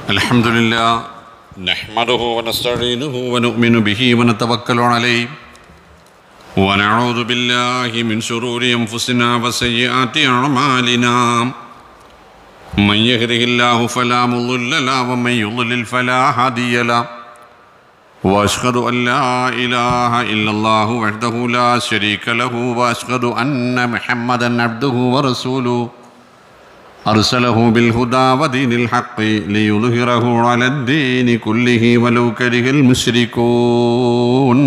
الحمد لله نحمده ونستعينه ونؤمن به ونتوكل عليه ونعوذ بالله من شرور أنفسنا وسيئات أعمالنا من يهده الله فلا مضل له ومن يضلل فلا هادي له واشهد ان لا اله الا الله وحده لا شريك له واشهد ان محمدا عبده ورسوله ارسله بالهدى ودين الحق ليظهره على الدين كله ولو كره المشركون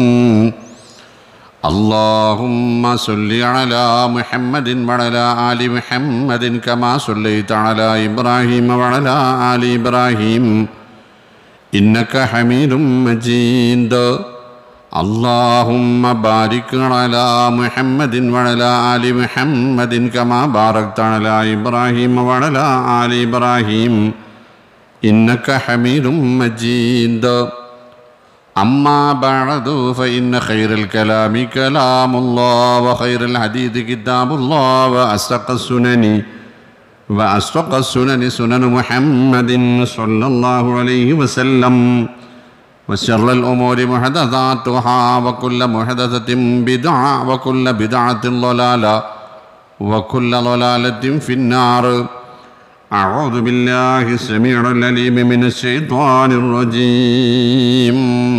اللهم صل على محمد وعلى ال محمد كما صليت على ابراهيم وعلى ال ابراهيم إنك حميد مجيد اللهم بارك على محمد وعلى آل محمد كما باركت على إبراهيم وعلى آل إبراهيم إنك حميد مجيد أما بعد فإن خير الكلام كلام الله وخير الحديث كتاب الله وأصدق السنن وأصدق السنن سنن محمد صلى الله عليه وسلم وشر الأمور محدثاتها وكل محدثة بدعة وكل بدعة ضلالة وكل ضلالة في النار أعوذ بالله السميع العليم من الشيطان الرجيم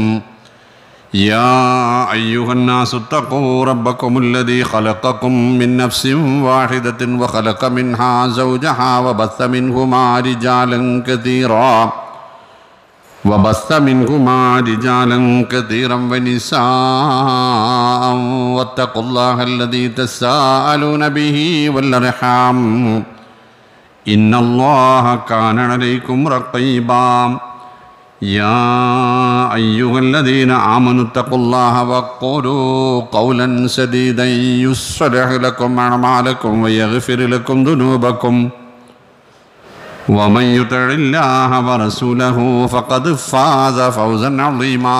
يا أيها الناس اتقوا ربكم الذي خلقكم من نفس واحدة وخلق منها زوجها وبث منهما رجالا كثيرا وبث منهما رجالا كثيرا ونساء واتقوا الله الذي تساءلون به والأرحام إن الله كان عليكم رقيبا يا أيها الذين آمنوا اتقوا الله وقولوا قولا سديدا يصلح لكم أعمالكم ويغفر لكم ذنوبكم ومن يطع الله ورسوله فقد فاز فوزا عظيما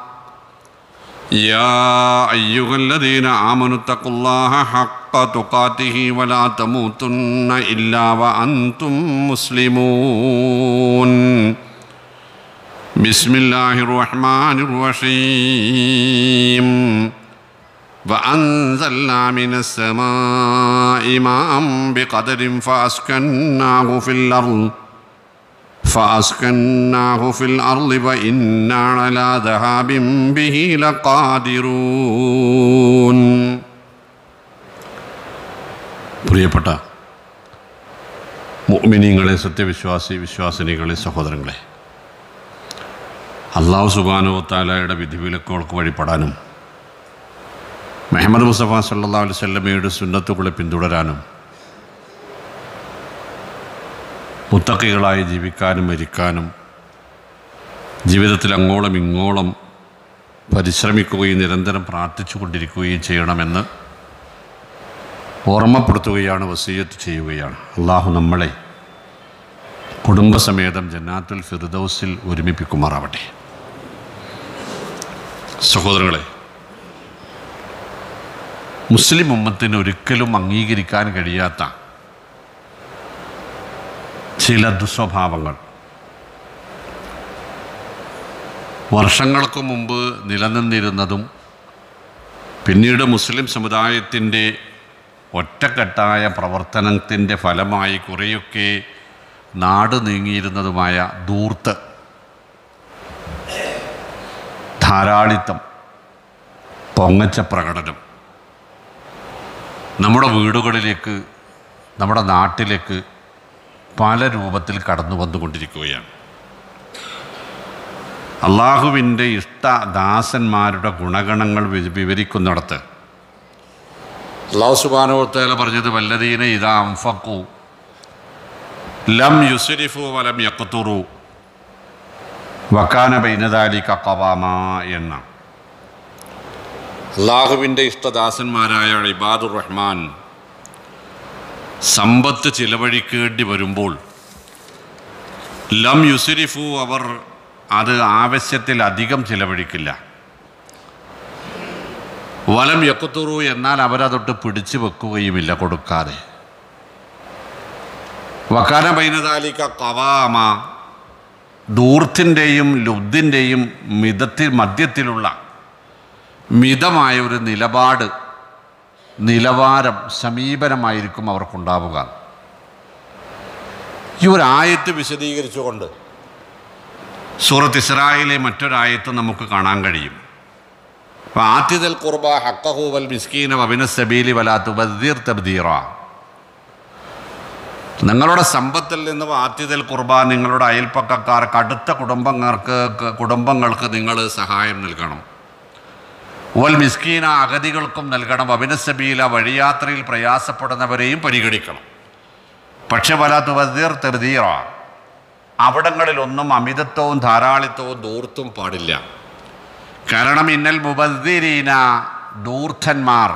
يا أيها الذين آمنوا اتقوا الله حق تقاته ولا تموتن إلا وأنتم مسلمون بسم الله الرحمن الرحيم وأنزلنا من السماء ماء بقدر فأسكناه في الأرض فأسكناه في الأرض وإنا على ذهاب به لقادرون പ്രിയപ്പെട്ട മുഅ്മിനീങ്ങളെ സത്യവിശ്വാസി വിശ്വാസിനികളെ സഹോദരങ്ങളെ അള്ളാഹു സുബാനുവത്താലയുടെ വിധിവിലക്കുകൾക്ക് വഴിപ്പെടാനും മെഹമ്മദ് മുസ്തഫ സല്ലാ അലൈഹി സ്വല്ലമയുടെ സുന്നത്തുകളെ പിന്തുടരാനും മുത്തക്കികളായി ജീവിക്കാനും മരിക്കാനും ജീവിതത്തിൽ അങ്ങോളം ഇങ്ങോളം പരിശ്രമിക്കുകയും നിരന്തരം പ്രാർത്ഥിച്ചു കൊണ്ടിരിക്കുകയും ചെയ്യണമെന്ന് ഓർമ്മപ്പെടുത്തുകയാണ് വസീയത്ത് ചെയ്യുകയാണ് അള്ളാഹു നമ്മളെ കുടുംബസമേതം ജന്നാത്തുൽ ഫിർദൗസിൽ ഒരുമിപ്പിക്കുമാറാവട്ടെ സഹോദരങ്ങളെ മുസ്ലിം ഉമ്മത്തിന് ഒരിക്കലും അംഗീകരിക്കാൻ കഴിയാത്ത ചില ദുസ്വഭാവങ്ങൾ വർഷങ്ങൾക്ക് മുമ്പ് നിലനിന്നിരുന്നതും പിന്നീട് മുസ്ലിം സമുദായത്തിൻ്റെ ഒറ്റക്കെട്ടായ പ്രവർത്തനത്തിൻ്റെ ഫലമായി കുറേയൊക്കെ നാട് നീങ്ങിയിരുന്നതുമായ ദൂർത്ത് ധാരാളിത്തം പൊങ്ങച്ച പ്രകടനം നമ്മുടെ വീടുകളിലേക്ക് നമ്മുടെ നാട്ടിലേക്ക് പല രൂപത്തിൽ കടന്നു വന്നുകൊണ്ടിരിക്കുകയാണ് അള്ളാഹുവിൻ്റെ ഇഷ്ടദാസന്മാരുടെ ഗുണഗണങ്ങൾ വിവരിക്കുന്നിടത്ത് അള്ളാഹു സുബാനോത്തേല പറഞ്ഞത് വല്ലതീന ഇതാ അംഫക്കു ലം യുസുരിഫു വലം യക്കുത്തുറു വക്കാന ബൈനദാലി കക്കവാമ എന്ന അള്ളാഹുവിൻ്റെ ഇഷ്ടദാസന്മാരായ ഇബാദുർ റഹ്മാൻ സമ്പത്ത് ചിലവഴിക്കേണ്ടി വരുമ്പോൾ ലം യുസുരിഫു അവർ അത് ആവശ്യത്തിൽ അധികം ചിലവഴിക്കില്ല വലം യക്കുത്തുറു എന്നാൽ അവരതൊട്ട് പിടിച്ചു വെക്കുകയുമില്ല കൊടുക്കാതെ വക്കാന ബൈനദാലിക്ക കവാമ ദൂർത്തിൻ്റെയും ലുബ്ധിൻ്റെയും മിതത്തിൽ മധ്യത്തിലുള്ള മിതമായ ഒരു നിലപാട് നിലവാരം സമീപനമായിരിക്കും അവർക്കുണ്ടാവുക ഈ ഒരു ആയത്ത് വിശദീകരിച്ചുകൊണ്ട് സൂറത്ത് ഇസ്രായേലിലെ മറ്റൊരായത്ത് നമുക്ക് കാണാൻ കഴിയും അപ്പോൾ ആദ്യതൽ കുർബ ഹക്കഹു വൽ മിസ്കീന വബിന സബീലി വലാത്തു ബദീർ തബ്ദീറ നിങ്ങളുടെ സമ്പത്തിൽ നിന്ന് ആദ്യതൽ കുർബ നിങ്ങളുടെ അയൽപ്പക്കക്കാർക്ക് അടുത്ത കുടുംബങ്ങൾക്ക് കുടുംബങ്ങൾക്ക് നിങ്ങൾ സഹായം നൽകണം വൽ മിസ്കീന അഗതികൾക്കും നൽകണം അഭിനസബീല വഴിയാത്രയിൽ പ്രയാസപ്പെടുന്നവരെയും പരിഗണിക്കണം പക്ഷെ വലാത്തു ബദീർ തബ്ദീറ അവിടങ്ങളിലൊന്നും അമിതത്വവും ധാരാളിത്വവും ദൂർത്തും പാടില്ല കാരണം ഇന്നൽ മുബദ്ദിരീന ദൂർത്തന്മാർ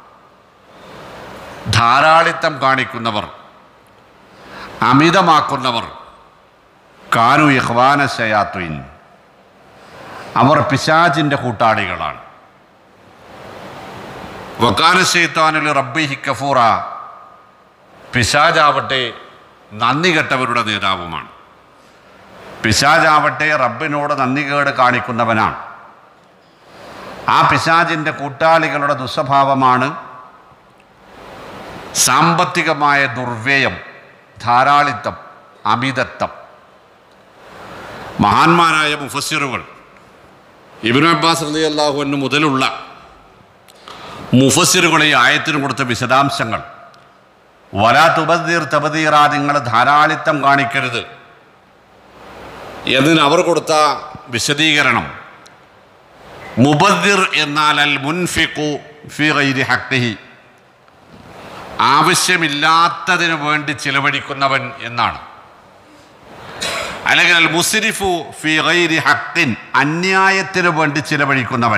ധാരാളിത്തം കാണിക്കുന്നവർ അമിതമാക്കുന്നവർ കാനു യഹ്വാന ശയാത്വീൻ അവർ പിശാജിൻ്റെ കൂട്ടാളികളാണ് വക്കാന ശൈത്താനുൽ റബ്ബിഹി കഫൂറ പിശാജാവട്ടെ നന്ദി കെട്ടവരുടെ നേതാവുമാണ് പിശാജാവട്ടെ റബ്ബിനോട് നന്ദികേട് കാണിക്കുന്നവനാണ് ആ പിശാജിൻ്റെ കൂട്ടാളികളുടെ ദുസ്വഭാവമാണ് സാമ്പത്തികമായ ദുർവ്യയം ധാരാളിത്തം അമിതത്വം മഹാന്മാരായ മുഫസ്സിറുകൾ ഇബിൻ അബ്ബാസ് അലി അള്ളാഹുവിന് മുതലുള്ള മുഫസ്സിറുകൾ ഈ ആയത്തിന് കൊടുത്ത വിശദാംശങ്ങൾ വലാ തുബദീർ തബദീറ നിങ്ങൾ ധാരാളിത്തം കാണിക്കരുത് എന്നതിന് അവർ കൊടുത്ത വിശദീകരണം മുബദ്ദിർ എന്നാൽ അൽ മുൻഫിഖു ഫി ഗൈരി ഹക്കിഹി ആവശ്യമില്ലാത്തതിനു വേണ്ടി ചിലവഴിക്കുന്നവൻ എന്നാണ് അല്ലെങ്കിൽ അൽ മുസ്രിഫു ഫി ഗൈരി ഹക്കിൻ അന്യായത്തിനു വേണ്ടി ചിലവഴിക്കുന്നവൻ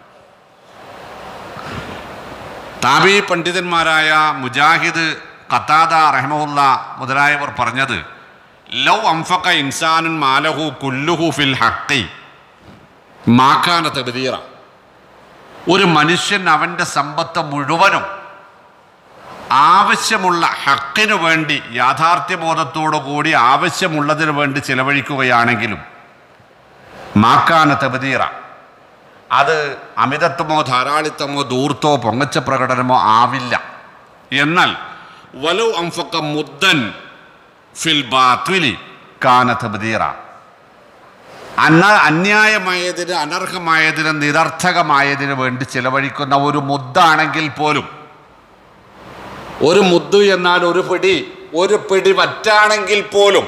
താബി പണ്ഡിതന്മാരായ മുജാഹിദ് ഖത്താദ റഹ്മുല്ല മുതലായവർ പറഞ്ഞത് ലൗ അംഫക്ക ഇൻസാനുൻ മാലഹു കുല്ലുഹു ഫിൽ ഹക്കി മാക്കാന തബദീറ ഒരു മനുഷ്യൻ അവൻ്റെ സമ്പത്ത് മുഴുവനും ആവശ്യമുള്ള ഹക്കിനു വേണ്ടി യാഥാർത്ഥ്യബോധത്തോടു കൂടി ആവശ്യമുള്ളതിനു വേണ്ടി ചിലവഴിക്കുകയാണെങ്കിലും മാക്കാന തബദീറ അത് അമിതത്വമോ ധാരാളിത്തമോ ദൂർത്തോ പൊങ്ങച്ച പ്രകടനമോ ആവില്ല എന്നാൽ വലു അംഫക്ക മുദ്ദൻ ഫിൽ ബാത്വിലി കാന തബദീറ അന്ന അന്യായമായതിന് അനർഹമായതിന് നിരർത്ഥകമായതിന് വേണ്ടി ചിലവഴിക്കുന്ന ഒരു മുദ്ദാണെങ്കിൽ പോലും ഒരു മുദ്ദു എന്നാൽ ഒരു പിടി ഒരു പിടി വറ്റാണെങ്കിൽ പോലും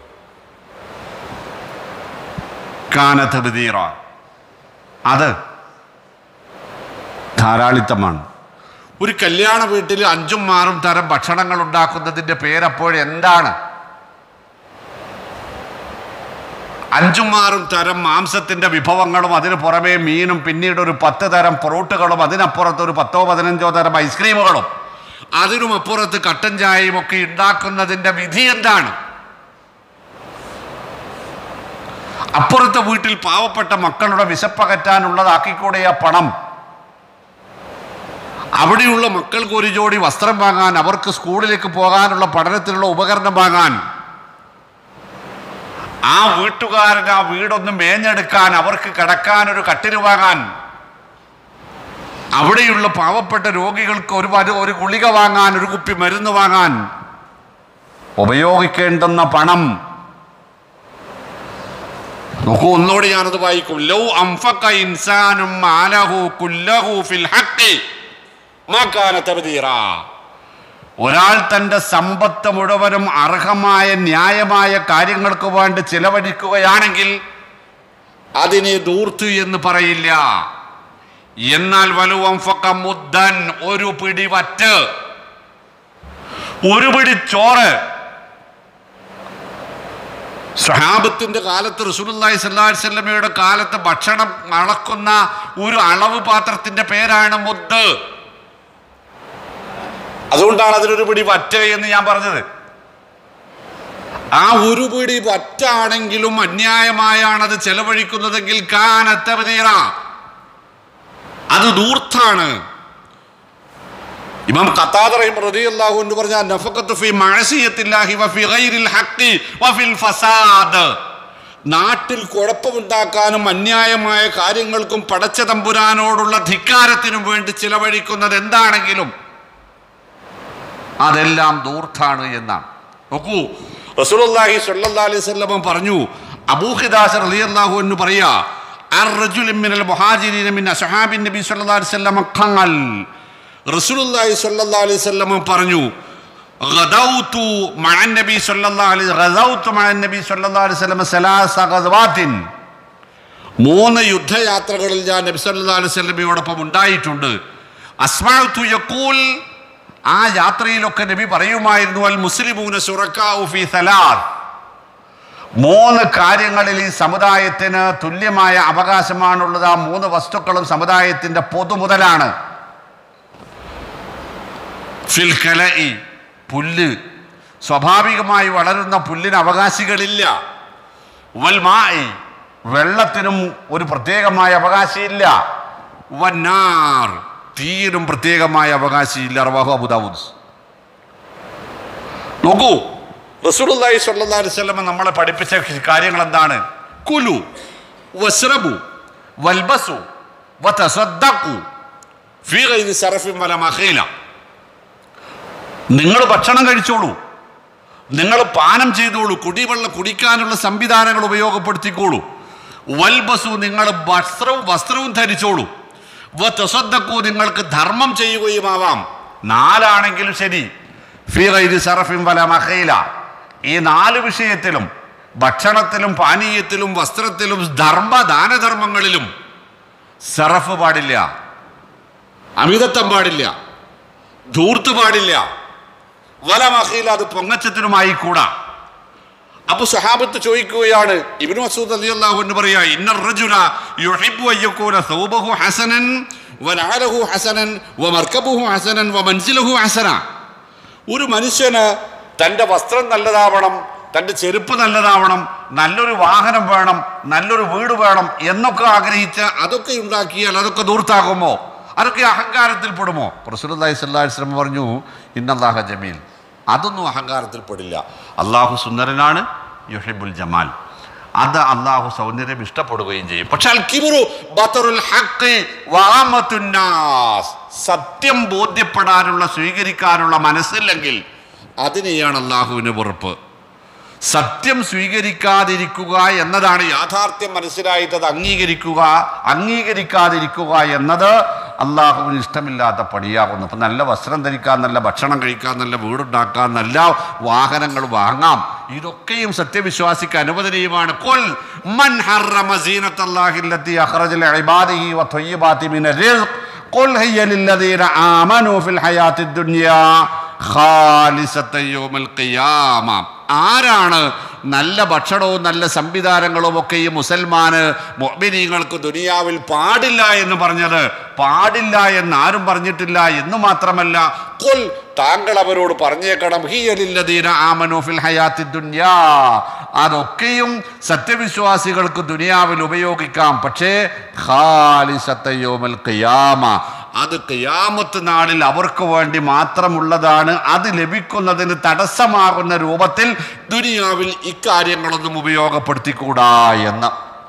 കാനത്ത് ബദീറ അത് ധാരാളിത്തമാണ് ഒരു കല്യാണ വീട്ടിൽ അഞ്ചും ആറും തരം ഭക്ഷണങ്ങൾ ഉണ്ടാക്കുന്നതിൻ്റെ പേരപ്പോഴെന്താണ് അഞ്ചും ആറും തരം മാംസത്തിൻ്റെ വിഭവങ്ങളും അതിന് പുറമേ മീനും പിന്നീട് ഒരു പത്ത് തരം ഫ്രൂട്ടുകളും അതിനപ്പുറത്ത് ഒരു പത്തോ പതിനഞ്ചോ തരം ഐസ്ക്രീമുകളും അതിനും അപ്പുറത്ത് കട്ടൻ ചായയും ഒക്കെ ഉണ്ടാക്കുന്നതിൻ്റെ വിധി എന്താണ് അപ്പുറത്തെ വീട്ടിൽ പാവപ്പെട്ട മക്കളുടെ വിശപ്പകറ്റാനുള്ളതാക്കിക്കൂടെ ആ പണം അവിടെയുള്ള മക്കൾക്ക് ഒരു ജോഡി വസ്ത്രം വാങ്ങാൻ അവർക്ക് സ്കൂളിലേക്ക് പോകാനുള്ള പഠനത്തിനുള്ള ഉപകരണം വാങ്ങാൻ ആ വീട്ടുകാരൻ ആ വീടൊന്ന് മേഞ്ഞെടുക്കാൻ അവർക്ക് കിടക്കാൻ ഒരു കട്ടിന് വാങ്ങാൻ അവിടെയുള്ള പാവപ്പെട്ട രോഗികൾക്ക് ഒരു മരു- ഒരു ഗുളിക വാങ്ങാൻ ഒരു കുപ്പി മരുന്ന് വാങ്ങാൻ ഉപയോഗിക്കേണ്ടുന്ന പണം നോക്കൂ ഒന്നോട് ഞാനത് വായിക്കും ലൗ അംഫക്ക ഇൻസാനും മാലഹു കുല്ലഹു ഫിൽ ഹഖി മാ കാന തബ്ദീറ ഒരാൾ തൻ്റെ സമ്പത്ത് മുഴുവനും അർഹമായ ന്യായമായ കാര്യങ്ങൾക്ക് വേണ്ടി ചിലവഴിക്കുകയാണെങ്കിൽ അതിനെ ദൂർത്ത് എന്ന് പറയില്ല എന്നാൽ വലുവംഫക്ക മുദ്ദൻ ഒരു പിടി വറ്റ് ഒരു പിടി ചോറ് സ്വഹാബത്തിന്റെ കാലത്ത് റസൂലുള്ളാഹി സ്വല്ലല്ലാഹി അലൈഹി വസല്ലമയുടെ കാലത്ത് ഭക്ഷണം അളക്കുന്ന ഒരു അളവ് പാത്രത്തിന്റെ പേരാണ് മുദ്ദ് അതുകൊണ്ടാണ് അതിനൊരു പിടി വറ്റ എന്ന് ഞാൻ പറഞ്ഞത് ആ ഒരു പിടി വറ്റാണെങ്കിലും അന്യായമായാണ് അത് ചെലവഴിക്കുന്നതെങ്കിൽ കാനത്തവനീറ അത് ദൂർത്താണ് ഇമാം ഖത്താദ റഹിം റളിയല്ലാഹു അൻഹു പറഞ്ഞ നഫഖത്തു ഫീ മഅസിയത്തില്ലാഹി വഫീ ഗൈരിൽ ഹഖി വഫിൽ ഫസാദ് നാട്ടിൽ കുഴപ്പമുണ്ടാക്കാനും അന്യായമായ കാര്യങ്ങൾക്കും പടച്ച തമ്പുരാനോടുള്ള ധിക്കാരത്തിനും വേണ്ടി ചിലവഴിക്കുന്നത് എന്താണെങ്കിലും അതെല്ലാം ദൂർത്താണ് എന്നാണ് നോക്കൂ റസൂലുള്ളാഹി സ്വല്ലല്ലാഹി അലൈഹി വസല്ലം പറഞ്ഞു അബൂഹിദാസ് റളിയല്ലാഹു എന്ന് പറയാ അർറജുലിൻ മിനൽ മുഹാജിരീന മിൻ അസ്ഹാബിൻ നബി സ്വല്ലല്ലാഹി അലൈഹി വസല്ലം ഖങ്ങൾ റസൂലുള്ളാഹി സ്വല്ലല്ലാഹി അലൈഹി വസല്ലം പറഞ്ഞു غدوت مع النبي صلى الله عليه غزوت مع النبي صلى الله عليه وسلم ثلاث غزوات മൂന്ന് യുദ്ധയാത്രകളിൽ ഞാൻ നബി സല്ലല്ലാഹു അലൈഹി വസല്ലമയോടൊപ്പം ഉണ്ടായിട്ടുണ്ട് അസ്മാഉത്തു യഖൂൽ ആ യാത്രയിലൊക്കെ നബി പറയുമായിരുന്നു അൽ മുസ്ലിമൂന ശുറക്കാഉ ഫീ സലാത്ത് മൂന്ന് കാര്യങ്ങളിൽ ഈ സമുദായത്തിന് തുല്യമായ അവകാശമാണുള്ളത് ആ മൂന്ന് വസ്തുക്കളും സമുദായത്തിന്റെ പൊതുമുതലാണ് ഫിൽ കലഇ പുല്ല് സ്വാഭാവികമായി വളരുന്ന പുല്ലിന് അവകാശികളില്ല വൽ മായി വെള്ളത്തിനും ഒരു പ്രത്യേകമായ അവകാശമില്ല വന്നാർ തീയിനും പ്രത്യേകമായ അവകാശമില്ല റവാഹു അബുദാവൂദ് നോക്കൂ റസൂലുള്ളാഹി സ്വല്ലല്ലാഹി അലൈഹി വസല്ലം നമ്മളെ പഠിപ്പിച്ച കാര്യങ്ങൾ എന്താണ് കുലു വസ്റബു വൽബസു വതസദ്ദഖു ഫീ ഗൈരി സറഫിൻ വല മഖീല നിങ്ങൾ ഭക്ഷണം കഴിച്ചോളൂ നിങ്ങൾ പാനം ചെയ്തോളൂ കുടിവെള്ളം കുടിക്കാനുള്ള സംവിധാനങ്ങൾ ഉപയോഗപ്പെടുത്തിക്കോളൂ വൽബസു നിങ്ങൾ വസ്ത്രവും വസ്ത്രവും ധരിച്ചോളൂ വസ്വദ്ദക്കു നിങ്ങൾക്ക് ധർമ്മം ചെയ്യുകയുമാവാം നാലാണെങ്കിലും ശരി ഫീ ഗൈരി സറഫിൻ വല മഖീല ഈ നാല് വിഷയത്തിലും ഭക്ഷണത്തിലും പാനീയത്തിലും വസ്ത്രത്തിലും ധർമ്മ ദാനധർമ്മങ്ങളിലും സറഫ് പാടില്ല അമിതത്വം പാടില്ല ധൂർത്ത് പാടില്ല വല മഹീല അത് പൊങ്ങച്ചത്തിനുമായി കൂടാ അപ്പൊ സഹാബത്ത് ചോദിക്കുകയാണ് ഇബ്നു മസൂദ് റളിയല്ലാഹു അൻഹു പറയാ ഇന്നർ റജുല യുഹിബ്ബു അൻ യകൂന സൗബഹു ഹസനൻ വനഅലഹു ഹസനൻ വമർകബുഹു ഹസനൻ വമൻസിലഹു ഹസന ഒരു മനുഷ്യന് തൻ്റെ വസ്ത്രം നല്ലതാവണം തൻ്റെ ചെരുപ്പ് നല്ലതാവണം നല്ലൊരു വാഹനം വേണം നല്ലൊരു വീട് വേണം എന്നൊക്കെ ആഗ്രഹിച്ച് അതൊക്കെ ഉണ്ടാക്കിയാൽ അതൊക്കെ ദൂർത്താകുമോ അതൊക്കെ അഹങ്കാരത്തിൽ പെടുമോ റസൂലുള്ളാഹി സ്വല്ലല്ലാഹി അലൈഹി വസല്ലം പറഞ്ഞു ഇന്നല്ലാഹ ജമീൽ അതൊന്നും അഹങ്കാരത്തിൽ പെടില്ല അള്ളാഹു സുന്ദരനാണ് യുഹിബുൽ ജമാൽ അത് അള്ളാഹു സൗന്ദര്യം ഇഷ്ടപ്പെടുകയും ചെയ്യും പക്ഷെ അൽ കിബ്റു ബത്തറുൽ ഹഖ് വഅമത്തുൻ നാസ് സത്യം ബോധ്യപ്പെടാനുള്ള സ്വീകരിക്കാനുള്ള മനസ്സില്ലെങ്കിൽ അതിനെയാണ് അള്ളാഹുവിന് വെറുപ്പ് സത്യം സ്വീകരിക്കാതിരിക്കുക എന്നതാണ് യാഥാർത്ഥ്യം മനസ്സിലായിട്ട് അത് അംഗീകരിക്കുക അംഗീകരിക്കാതിരിക്കുക എന്നത് അള്ളാഹുവിന് ഇഷ്ടമില്ലാത്ത പണിയാകുന്നു അപ്പം നല്ല വസ്ത്രം ധരിക്കാൻ നല്ല ഭക്ഷണം കഴിക്കാൻ നല്ല വീടുണ്ടാക്കാൻ നല്ല വാഹനങ്ങൾ വാങ്ങാം ഇതൊക്കെയും സത്യവിശ്വാസിക്ക് അനുവദനീയമാണ് കൊൽ മൻ ഹറമ സീനത്തല്ലാഹില്ലത്തി അഖ്റജൽ ഇബാദിഹി വത്വയ്യിബാതി മിന റിസ്ഖ് ഖുൽ ഹിയ ലില്ലദീന ആമനു ഫിൽ ഹയാത്തി ദുനിയാ ഖാലിസത്ത യൗമൽ ഖിയാമ ആരാണ് നല്ല ഭക്ഷണവും നല്ല സംവിധാനങ്ങളും ഒക്കെ ഈ മുസൽമാന് മൊബിനീങ്ങൾക്ക് ദുനിയാവിൽ പാടില്ല എന്ന് പറഞ്ഞത് പാടില്ല എന്ന് ആരും പറഞ്ഞിട്ടില്ല എന്ന് മാത്രമല്ല കുൽ താങ്കൾ അവരോട് പറഞ്ഞേക്കണം ഹിയലില്ലദീന ആമനു ഫിൽ ഹയാത്തി ദുനിയാ അതൊക്കെയും സത്യവിശ്വാസികൾക്ക് ദുനിയാവിൽ ഉപയോഗിക്കാം പക്ഷേ ഖാലിസത്തയോമൽ ഖിയാമ അത് ഖിയാമത്ത് നാളിൽ അവർക്ക് വേണ്ടി മാത്രമുള്ളതാണ് അത് ലഭിക്കുന്നതിന് തടസ്സമാകുന്ന രൂപത്തിൽ ദുനിയാവിൽ ഇക്കാര്യങ്ങളൊന്നും ഉപയോഗപ്പെടുത്തിക്കൂടാ എന്ന്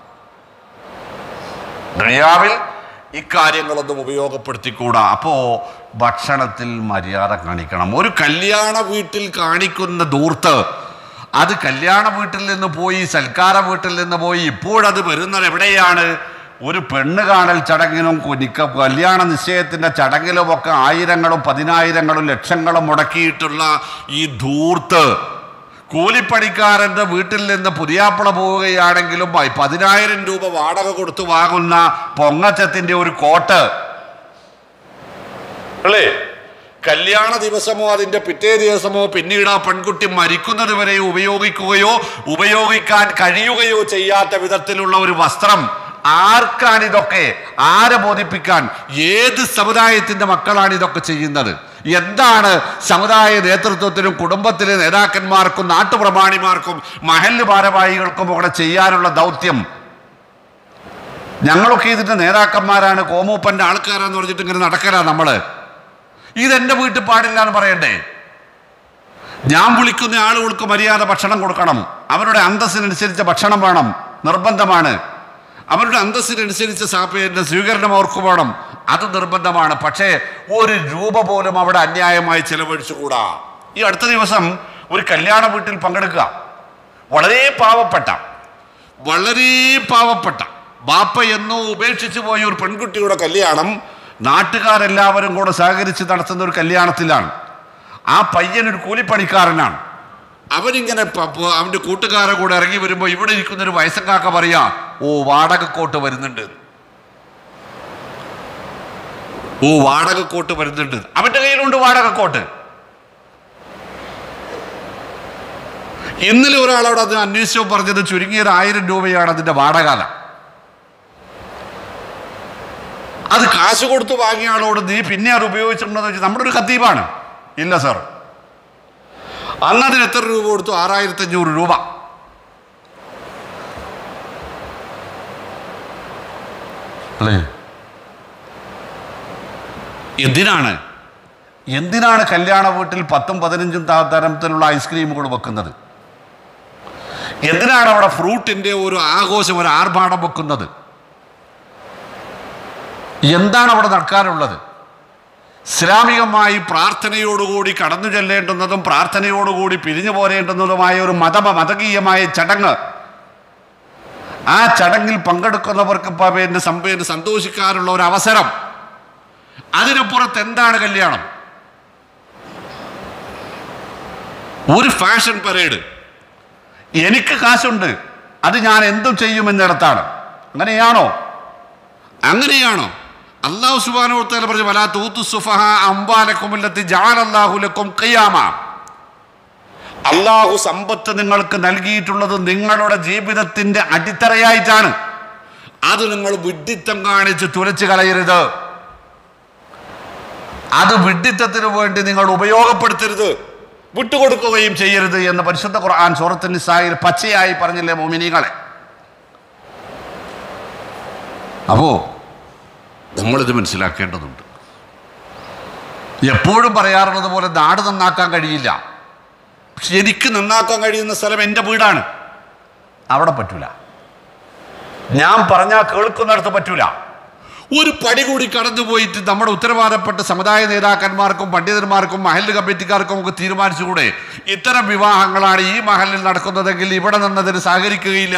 ദുനിയാവിൽ ഇക്കാര്യങ്ങളൊന്നും ഉപയോഗപ്പെടുത്തിക്കൂടാ അപ്പോൾ ഭക്ഷണത്തിൽ മര്യാദ കാണിക്കണം ഒരു കല്യാണ വീട്ടിൽ കാണിക്കുന്ന ദൂർത്ത് അത് കല്യാണ വീട്ടിൽ നിന്ന് പോയി സൽക്കാര വീട്ടിൽ നിന്ന് പോയി ഇപ്പോഴത് വരുന്നത് എവിടെയാണ് ഒരു പെണ്ണ് കാണൽ ചടങ്ങിനും കുനിക്ക കല്യാണ നിശ്ചയത്തിൻ്റെ ചടങ്ങിലുമൊക്കെ ആയിരങ്ങളും പതിനായിരങ്ങളും ലക്ഷങ്ങളും മുടക്കിയിട്ടുള്ള ഈ ധൂർത്ത് കൂലിപ്പണിക്കാരൻ്റെ വീട്ടിൽ നിന്ന് പുതിയാപ്പിള പോവുകയാണെങ്കിലും പ- പതിനായിരം രൂപ വാടക കൊടുത്ത് വാങ്ങുന്ന പൊങ്ങച്ചത്തിൻ്റെ ഒരു കോട്ട് അല്ലേ കല്യാണ ദിവസമോ അതിൻ്റെ പിറ്റേ ദിവസമോ പിന്നീട് ആ പെൺകുട്ടി മരിക്കുന്നത് വരെ ഉപയോഗിക്കുകയോ ഉപയോഗിക്കാൻ കഴിയുകയോ ചെയ്യാത്ത വിധത്തിലുള്ള ഒരു വസ്ത്രം ആർക്കാണ് ഇതൊക്കെ ആരെ ബോധിപ്പിക്കാൻ ഏത് സമുദായത്തിന്റെ മക്കളാണ് ഇതൊക്കെ ചെയ്യുന്നത് എന്താണ് സമുദായ നേതൃത്വത്തിനും കുടുംബത്തിലെ നേതാക്കന്മാർക്കും നാട്ടുപ്രമാണിമാർക്കും മഹല്ല് ഭാരവാഹികൾക്കും ഒക്കെ ചെയ്യാനുള്ള ദൗത്യം ഞങ്ങളൊക്കെ ഇതിന്റെ നേതാക്കന്മാരാണ് കോമൂപ്പന്റെ ആൾക്കാരാന്ന് പറഞ്ഞിട്ട് ഇങ്ങനെ നടക്കലാ നമ്മള് ഇതെന്റെ വീട്ടിൽ പാടില്ല എന്ന് പറയണ്ടേ ഞാൻ വിളിക്കുന്ന ആളുകൾക്ക് മര്യാദ ഭക്ഷണം കൊടുക്കണം അവരുടെ അന്തസ്സിനനുസരിച്ച് ഭക്ഷണം വേണം നിർബന്ധമാണ് അവരുടെ അന്തസ്സിനനുസരിച്ച് സാപ്പയുടെ സ്വീകരണം അവർക്ക് വേണം അത് നിർബന്ധമാണ് പക്ഷേ ഒരു രൂപ പോലും അവിടെ അന്യായമായി ചെലവഴിച്ചുകൂടാ ഈ അടുത്ത ദിവസം ഒരു കല്യാണ വീട്ടിൽ പങ്കെടുക്കുക വളരെ പാവപ്പെട്ട വളരെ പാവപ്പെട്ട ബാപ്പ എന്നോ ഉപേക്ഷിച്ചു പോയ ഒരു പെൺകുട്ടിയുടെ കല്യാണം നാട്ടുകാരെല്ലാവരും കൂടെ സഹകരിച്ച് നടത്തുന്ന ഒരു കല്യാണത്തിലാണ് ആ പയ്യൻ ഒരു കൂലിപ്പണിക്കാരനാണ് അവനിങ്ങനെ പ- പ- അവൻ്റെ കൂട്ടുകാരെ കൂടെ ഇറങ്ങി വരുമ്പോൾ ഇവിടെ ഇരിക്കുന്ന ഒരു വയസ്സക്കാക്ക പറയാ ഓ വാടകക്കോട്ട് വരുന്നുണ്ട് ഓ വാടകക്കോട്ട് വരുന്നുണ്ട് അവന്റെ കയ്യിലുണ്ട് വാടകക്കോട്ട് ഇന്നലെ ഒരാൾ അവിടെ അത് അന്വേഷിച്ചോ പറഞ്ഞത് ചുരുങ്ങിയ ഒരു ആയിരം രൂപയാണ് അതിന്റെ വാടകാല അത് കാശ് കൊടുത്ത് വാങ്ങിയ ആളോട് നീ പിന്നെ അത് ഉപയോഗിച്ചിട്ടുണ്ടോ എന്ന് വെച്ചാൽ നമ്മുടെ ഒരു കത്തീബാണ് ഇല്ല സാർ അന്ന് അതിന് എത്ര രൂപ കൊടുത്തു ആറായിരത്തി അഞ്ഞൂറ് രൂപ അല്ലേ എന്തിനാണ് എന്തിനാണ് കല്യാണ വീട്ടിൽ പത്തും പതിനഞ്ചും ത- തരത്തിലുള്ള ഐസ്ക്രീമുകൾ വെക്കുന്നത് എന്തിനാണ് അവിടെ ഫ്രൂട്ടിന്റെ ഒരു ആഘോഷം ഒരു ആർഭാടം വെക്കുന്നത് എന്താണ് അവിടെ നടക്കാനുള്ളത് ഇസ്ലാമികമായി പ്രാർത്ഥനയോടുകൂടി കടന്നു ചെല്ലേണ്ടുന്നതും പ്രാർത്ഥനയോടുകൂടി പിരിഞ്ഞു പോരേണ്ടുന്നതുമായ ഒരു മത മതകീയമായ ചടങ്ങ് ആ ചടങ്ങിൽ പങ്കെടുക്കുന്നവർക്ക് പ- പിന്നെ സം- പിന്നെ സന്തോഷിക്കാനുള്ള ഒരു അവസരം അതിനപ്പുറത്ത് എന്താണ് കല്യാണം ഒരു ഫാഷൻ പരേഡ് എനിക്ക് കാശുണ്ട് അത് ഞാൻ എന്തും ചെയ്യുമെന്നിടത്താണ് അങ്ങനെയാണോ അങ്ങനെയാണോ അള്ളാഹു സുബാനോർത്തേല പറഞ്ഞു വലാ തൂത്തു സുഫഹ അംബാലക്കുമില്ലത്തി ജാലല്ലാഹുലക്കും കയ്യാമ അള്ളാഹു സമ്പത്ത് നിങ്ങൾക്ക് നൽകിയിട്ടുള്ളത് നിങ്ങളുടെ ജീവിതത്തിന്റെ അടിത്തറയായിട്ടാണ് അത് നിങ്ങൾ വിഡ്ഢിത്തം കാണിച്ച് തുലച്ചു കളയരുത് അത് വിഡ്ഢിത്തത്തിന് വേണ്ടി നിങ്ങൾ ഉപയോഗപ്പെടുത്തരുത് വിട്ടുകൊടുക്കുകയും ചെയ്യരുത് എന്ന് പരിശുദ്ധ ഖുർആൻ സൂറത്ത് നിസായിൽ പച്ചയായി പറഞ്ഞില്ലേ മോമിനികളെ അപ്പോ നമ്മളിത് മനസ്സിലാക്കേണ്ടതുണ്ട് എപ്പോഴും പറയാറുള്ളത് പോലെ നാട് നന്നാക്കാൻ കഴിയില്ല പക്ഷെ എനിക്ക് നന്നാക്കാൻ കഴിയുന്ന സ്ഥലം എൻ്റെ വീടാണ് അവിടെ പറ്റൂല ഞാൻ പറഞ്ഞാൽ കേൾക്കുന്നിടത്ത് പറ്റൂല ഒരു പടി കൂടി കടന്നു പോയിട്ട് നമ്മുടെ ഉത്തരവാദപ്പെട്ട സമുദായ നേതാക്കന്മാർക്കും പണ്ഡിതന്മാർക്കും മഹല്ല് കമ്മിറ്റിക്കാർക്കും ഒക്കെ തീരുമാനിച്ചുകൂടെ ഇത്തരം വിവാഹങ്ങളാണ് ഈ മഹലിൽ നടക്കുന്നതെങ്കിൽ ഇവിടെ നിന്നതിന് സഹകരിക്കുകയില്ല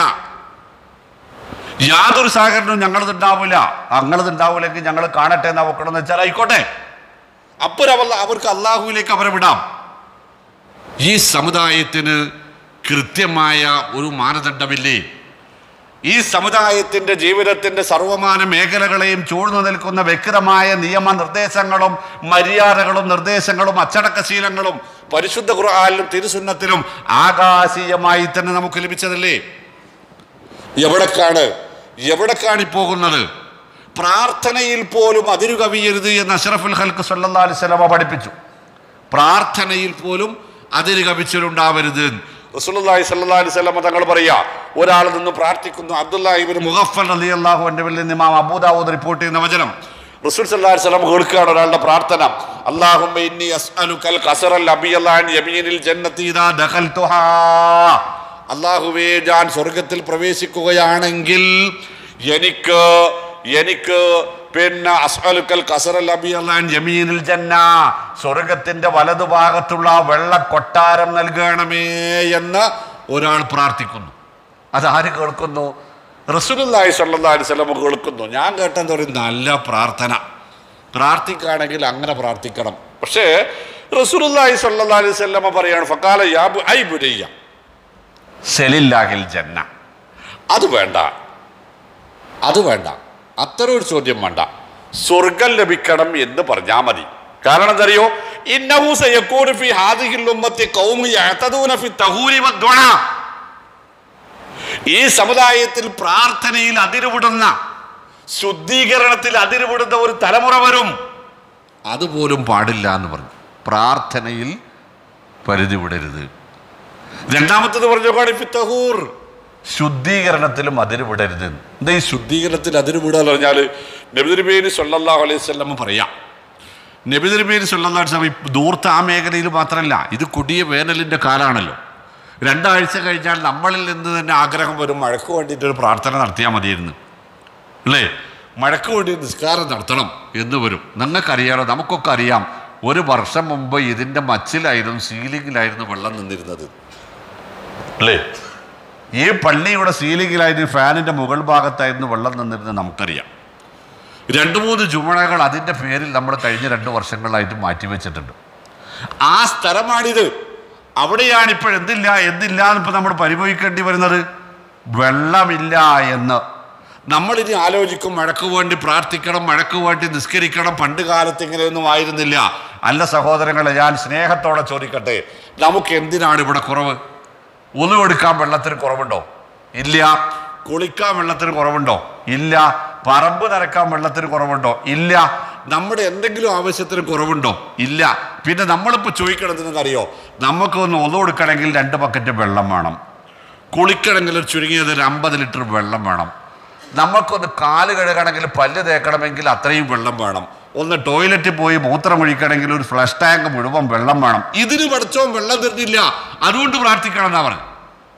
യാതൊരു സഹകരണവും ഞങ്ങളത് ഉണ്ടാവില്ല ഞങ്ങളത് ഉണ്ടാവില്ലെങ്കിൽ ഞങ്ങൾ കാണട്ടെ എന്ന് അവക്കണമെന്ന് വെച്ചാൽ ആയിക്കോട്ടെ അപ്പൊരവല്ല അവർക്ക് അള്ളാഹുവിലേക്ക് അവരെ വിടാം ഈ സമുദായത്തിന് കൃത്യമായ ഒരു മാനദണ്ഡമില്ലേ ഈ സമുദായത്തിന്റെ ജീവിതത്തിന്റെ സർവമാന മേഖലകളെയും ചൂഴ്ന്നു നിൽക്കുന്ന വ്യക്തമായ നിയമ നിർദ്ദേശങ്ങളും മര്യാദകളും നിർദ്ദേശങ്ങളും അച്ചടക്കശീലങ്ങളും പരിശുദ്ധ ഖുർആാനിലും തിരുസുന്നത്തിലും ആകാശീയമായി തന്നെ നമുക്ക് ലഭിച്ചതല്ലേ എവിടേക്കാണ് എവിടേക്കാണ് ഈ പോകുന്നത് പ്രാർത്ഥനയിൽ പോലും അതിരു കവിയരുത് എന്ന് അഷറഫുൽ ഹൽക്ക് സല്ലാ അലിസ്ലമ പഠിപ്പിച്ചു പ്രാർത്ഥനയിൽ പോലും അതിര് കവിച്ചിലുണ്ടാവരുത് റസൂലുള്ളാഹി സ്വല്ലല്ലാഹി അലൈഹി വസല്ലം തങ്ങൾ പറയാ ഒരാൾ നിന്ന് പ്രാർത്ഥിക്കുന്നു അബ്ദുല്ലാഹിബിൻ മുഗഫൽ റളിയല്ലാഹു അൻഹു നിന്ന് ഇമാം അബൂദാവൂദ് റിപ്പോർട്ട് ചെയ്യുന്ന വചനം റസൂൽ സല്ലല്ലാഹു അലൈഹി വസല്ലം കേൾക്കുകയാണ് ഒരാളുടെ പ്രാർത്ഥന അല്ലാഹുമ്മ ഇന്നി അസ്അലുകൽ ഖസറൽ അബിയല്ല അൻ യമീനിൽ ജന്നത്തി ഇദാ ദഖൽതുഹാ അല്ലാഹുവേ ഞാൻ സ്വർഗത്തിൽ പ്രവേശിക്കുകയാണെങ്കിൽ എനിക്ക് എനിക്ക് പിന്നെ അസ്അലുക്കൽ കസറൽ അബിയല്ലാൻ ജമീനിൽ ജന്ന സ്വർഗത്തിന്റെ വലതുഭാഗത്തുള്ള ആ വെള്ള കൊട്ടാരം നൽകണമേ എന്ന് ഒരാൾ പ്രാർത്ഥിക്കുന്നു അതാര് കേൾക്കുന്നു റസൂലുള്ളാഹി സ്വല്ലല്ലാഹി അലൈഹി വസല്ലം കേൾക്കുന്നു ഞാൻ കേട്ടെന്ന് പറയും നല്ല പ്രാർത്ഥന പ്രാർത്ഥിക്കുകയാണെങ്കിൽ അങ്ങനെ പ്രാർത്ഥിക്കണം പക്ഷേ റസൂലുള്ളാഹി സ്വല്ലല്ലാഹി അലൈഹി വസല്ലം പറയാണ് ഫക്കാല യാ ബു- ഐ ബുനയ്യ സെലില്ലാഹിൽ ജന്ന അത് വേണ്ട അത് വേണ്ട അത്തരം ഒരു ചോദ്യം വേണ്ട സ്വർഗം ലഭിക്കണം എന്ന് പറഞ്ഞാൽ മതി കാരണം എന്തറിയോ ഇന്നഹു സയക്കൂനു ഫി ഹാദിഹിൽ ഉമ്മത്തി ഖൗമു യഅതദൂന ഫി തഹൂരി വദ്ദുആ ഈ സമുദായത്തിൽ പ്രാർത്ഥനയിൽ അതിരുവിടുന്ന ശുദ്ധീകരണത്തിൽ അതിരുവിടുന്ന ഒരു തലമുറ വരും അതുപോലും പാടില്ല എന്ന് പറഞ്ഞു പ്രാർത്ഥനയിൽ പരിധി വിടരുത് രണ്ടാമത്തത് പറഞ്ഞു ഫിത്തഹൂർ ശുദ്ധീകരണത്തിലും അതിര് വിടരുത് എന്താ ഈ ശുദ്ധീകരണത്തിൽ അതിര് വിടുക പറഞ്ഞാൽ നബിതിരുമേനി സല്ലല്ലാഹു അലൈഹി വസല്ലം പറയാം നബിതിരുമേനി സല്ലല്ലാഹു അലൈഹി വസല്ലം ഈ ദൂർത്ത് ആ മേഖലയിൽ മാത്രമല്ല ഇത് കൊടിയ വേനലിൻ്റെ കാലാണല്ലോ രണ്ടാഴ്ച കഴിഞ്ഞാൽ നമ്മളിൽ നിന്ന് തന്നെ ആഗ്രഹം വരും മഴയ്ക്ക് വേണ്ടിയിട്ട് ഒരു പ്രാർത്ഥന നടത്തിയാൽ മതിയായിരുന്നു അല്ലേ മഴയ്ക്ക് വേണ്ടി നിസ്കാരം നടത്തണം എന്ന് വരും നിങ്ങൾക്കറിയാലോ നമുക്കൊക്കെ അറിയാം ഒരു വർഷം മുമ്പ് ഇതിൻ്റെ മച്ചിലായിരുന്നു സീലിങ്ങിലായിരുന്നു വെള്ളം നിന്നിരുന്നത് അല്ലേ ഈ പള്ളിയുടെ സീലിങ്ങിലായിരുന്നു ഫാനിൻ്റെ മുകൾ ഭാഗത്തായിരുന്നു വെള്ളം നിന്നിരുന്നത് നമുക്കറിയാം രണ്ട് മൂന്ന് ചുമഴകൾ അതിൻ്റെ പേരിൽ നമ്മൾ കഴിഞ്ഞ രണ്ട് വർഷങ്ങളായിട്ട് മാറ്റിവെച്ചിട്ടുണ്ട് ആ സ്ഥലമാണിത് അവിടെയാണ് ഇപ്പോൾ എന്തില്ല എന്തില്ല എന്നിപ്പോൾ നമ്മൾ പരിഭവിക്കേണ്ടി വരുന്നത് വെള്ളമില്ല എന്ന് നമ്മളിനി ആലോചിക്കും മഴക്ക് വേണ്ടി പ്രാർത്ഥിക്കണം മഴക്ക് വേണ്ടി നിസ്കരിക്കണം പണ്ട് കാലത്ത് ഇങ്ങനെയൊന്നും ആയിരുന്നില്ല അല്ല സഹോദരങ്ങളെ ഞാൻ സ്നേഹത്തോടെ ചോദിക്കട്ടെ നമുക്ക് എന്തിനാണ് ഇവിടെ കുറവ് ഒന്നുകൊടുക്കാൻ വെള്ളത്തിന് കുറവുണ്ടോ ഇല്ല കുളിക്കാൻ വെള്ളത്തിന് കുറവുണ്ടോ ഇല്ല പറമ്പ് നനക്കാൻ വെള്ളത്തിന് കുറവുണ്ടോ ഇല്ല നമ്മുടെ എന്തെങ്കിലും ആവശ്യത്തിന് കുറവുണ്ടോ ഇല്ല പിന്നെ നമ്മളിപ്പോൾ ചോദിക്കണത് നിങ്ങൾക്കറിയോ നമുക്കൊന്ന് ഒന്നു കൊടുക്കണമെങ്കിൽ രണ്ട് ബക്കറ്റ് വെള്ളം വേണം കുളിക്കണമെങ്കിൽ ഒരു ചുരുങ്ങിയത് ഒരു അമ്പത് ലിറ്റർ വെള്ളം വേണം നമുക്കൊന്ന് കാല് കഴുകണമെങ്കിൽ പല്ല് തേക്കണമെങ്കിൽ അത്രയും വെള്ളം വേണം ഒന്ന് ടോയ്ലറ്റിൽ പോയി മൂത്രം ഒഴിക്കണമെങ്കിൽ ഒരു ഫ്ലഷ് ടാങ്ക് മുഴുവൻ വെള്ളം വേണം ഇതിന് പഠിച്ചോ വെള്ളം തരുന്നില്ല അതുകൊണ്ട് പ്രാർത്ഥിക്കണം എന്നാ പറഞ്ഞു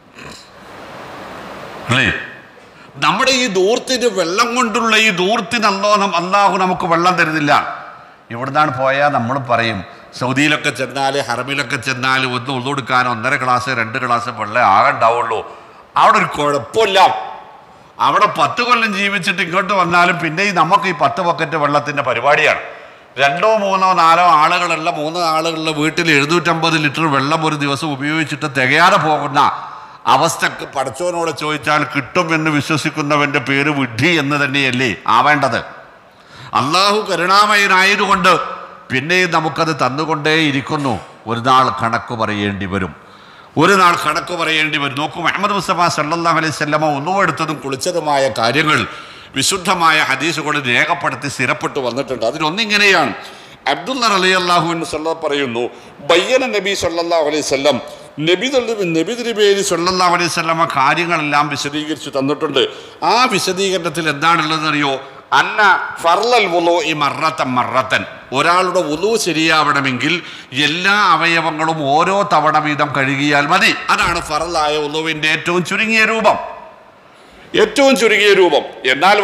അല്ലേ നമ്മുടെ ഈ ദൂർത്തിന് വെള്ളം കൊണ്ടുള്ള ഈ ദൂർത്തിന് അല്ലോ അള്ളാഹു നമുക്ക് വെള്ളം തരുന്നില്ല ഇവിടുന്നാണ് പോയാൽ നമ്മൾ പറയും സൗദിയിലൊക്കെ ചെന്നാൽ ഹറമിലൊക്കെ ചെന്നാൽ ഒന്ന് ഉള്ളൊടുക്കാൻ ഒന്നര ഗ്ലാസ് രണ്ട് ഗ്ലാസ് വെള്ളം ആകെ ഉണ്ടാവുള്ളൂ അവിടെ ഒരു കുഴപ്പമില്ല അവിടെ പത്ത് കൊല്ലം ജീവിച്ചിട്ട് ഇങ്ങോട്ട് വന്നാലും പിന്നെ ഈ നമുക്ക് ഈ പത്ത് ബക്കറ്റ് വെള്ളത്തിൻ്റെ പരിപാടിയാണ് രണ്ടോ മൂന്നോ നാലോ ആളുകളുള്ള മൂന്ന് ആളുകളുടെ വീട്ടിൽ എഴുന്നൂറ്റമ്പത് ലിറ്റർ വെള്ളം ഒരു ദിവസം ഉപയോഗിച്ചിട്ട് തികയാതെ പോകുന്ന അവസ്ഥക്ക് പടച്ചോനോട് ചോദിച്ചാൽ കിട്ടുമെന്ന് വിശ്വസിക്കുന്നവൻ്റെ പേര് വിഡ്ഢി എന്ന് തന്നെയല്ലേ ആവേണ്ടത് അള്ളാഹു കരുണാമയനായതുകൊണ്ട് പിന്നെയും നമുക്കത് തന്നുകൊണ്ടേ ഇരിക്കുന്നു ഒരു നാൾ കണക്ക് പറയേണ്ടി വരും ഒരു നാൾ കണക്ക് പറയേണ്ടി വരും നോക്കൂ മുഹമ്മദ് മുസ്തഫ സല്ലല്ലാഹു അലൈഹി സ്വല്ലമ ഒന്നുമെടുത്തതും കുളിച്ചതുമായ കാര്യങ്ങൾ വിശുദ്ധമായ ഹദീസുകളിൽ രേഖപ്പെടുത്തി സ്ഥിരപ്പെട്ടു വന്നിട്ടുണ്ട് അതിലൊന്നിങ്ങനെയാണ് അബ്ദുല്ല അലി അള്ളാഹു സല്ല പറയുന്നു ബയ്യന നബി സല്ലല്ലാഹു അലൈഹി വസല്ലം നബി നബി തിരുബേരി സല്ലല്ലാഹു അലൈഹി വസല്ലമ കാര്യങ്ങളെല്ലാം വിശദീകരിച്ചു തന്നിട്ടുണ്ട് ആ വിശദീകരണത്തിൽ എന്താണുള്ളതെന്ന് അറിയോ അന്ന ഫർലൽ വുളു ഈ മറത്തൻ മറത്തൻ ഒരാളുടെ വുളു ശരിയാവണമെങ്കിൽ എല്ലാ അവയവങ്ങളും ഓരോ തവണ വീതം കഴുകിയാൽ മതി അതാണ് ഫറലായ വുളുവിൻ്റെ ഏറ്റവും ചുരുങ്ങിയ രൂപം ഏറ്റവും ചുരുങ്ങിയ രൂപം എന്നാൽ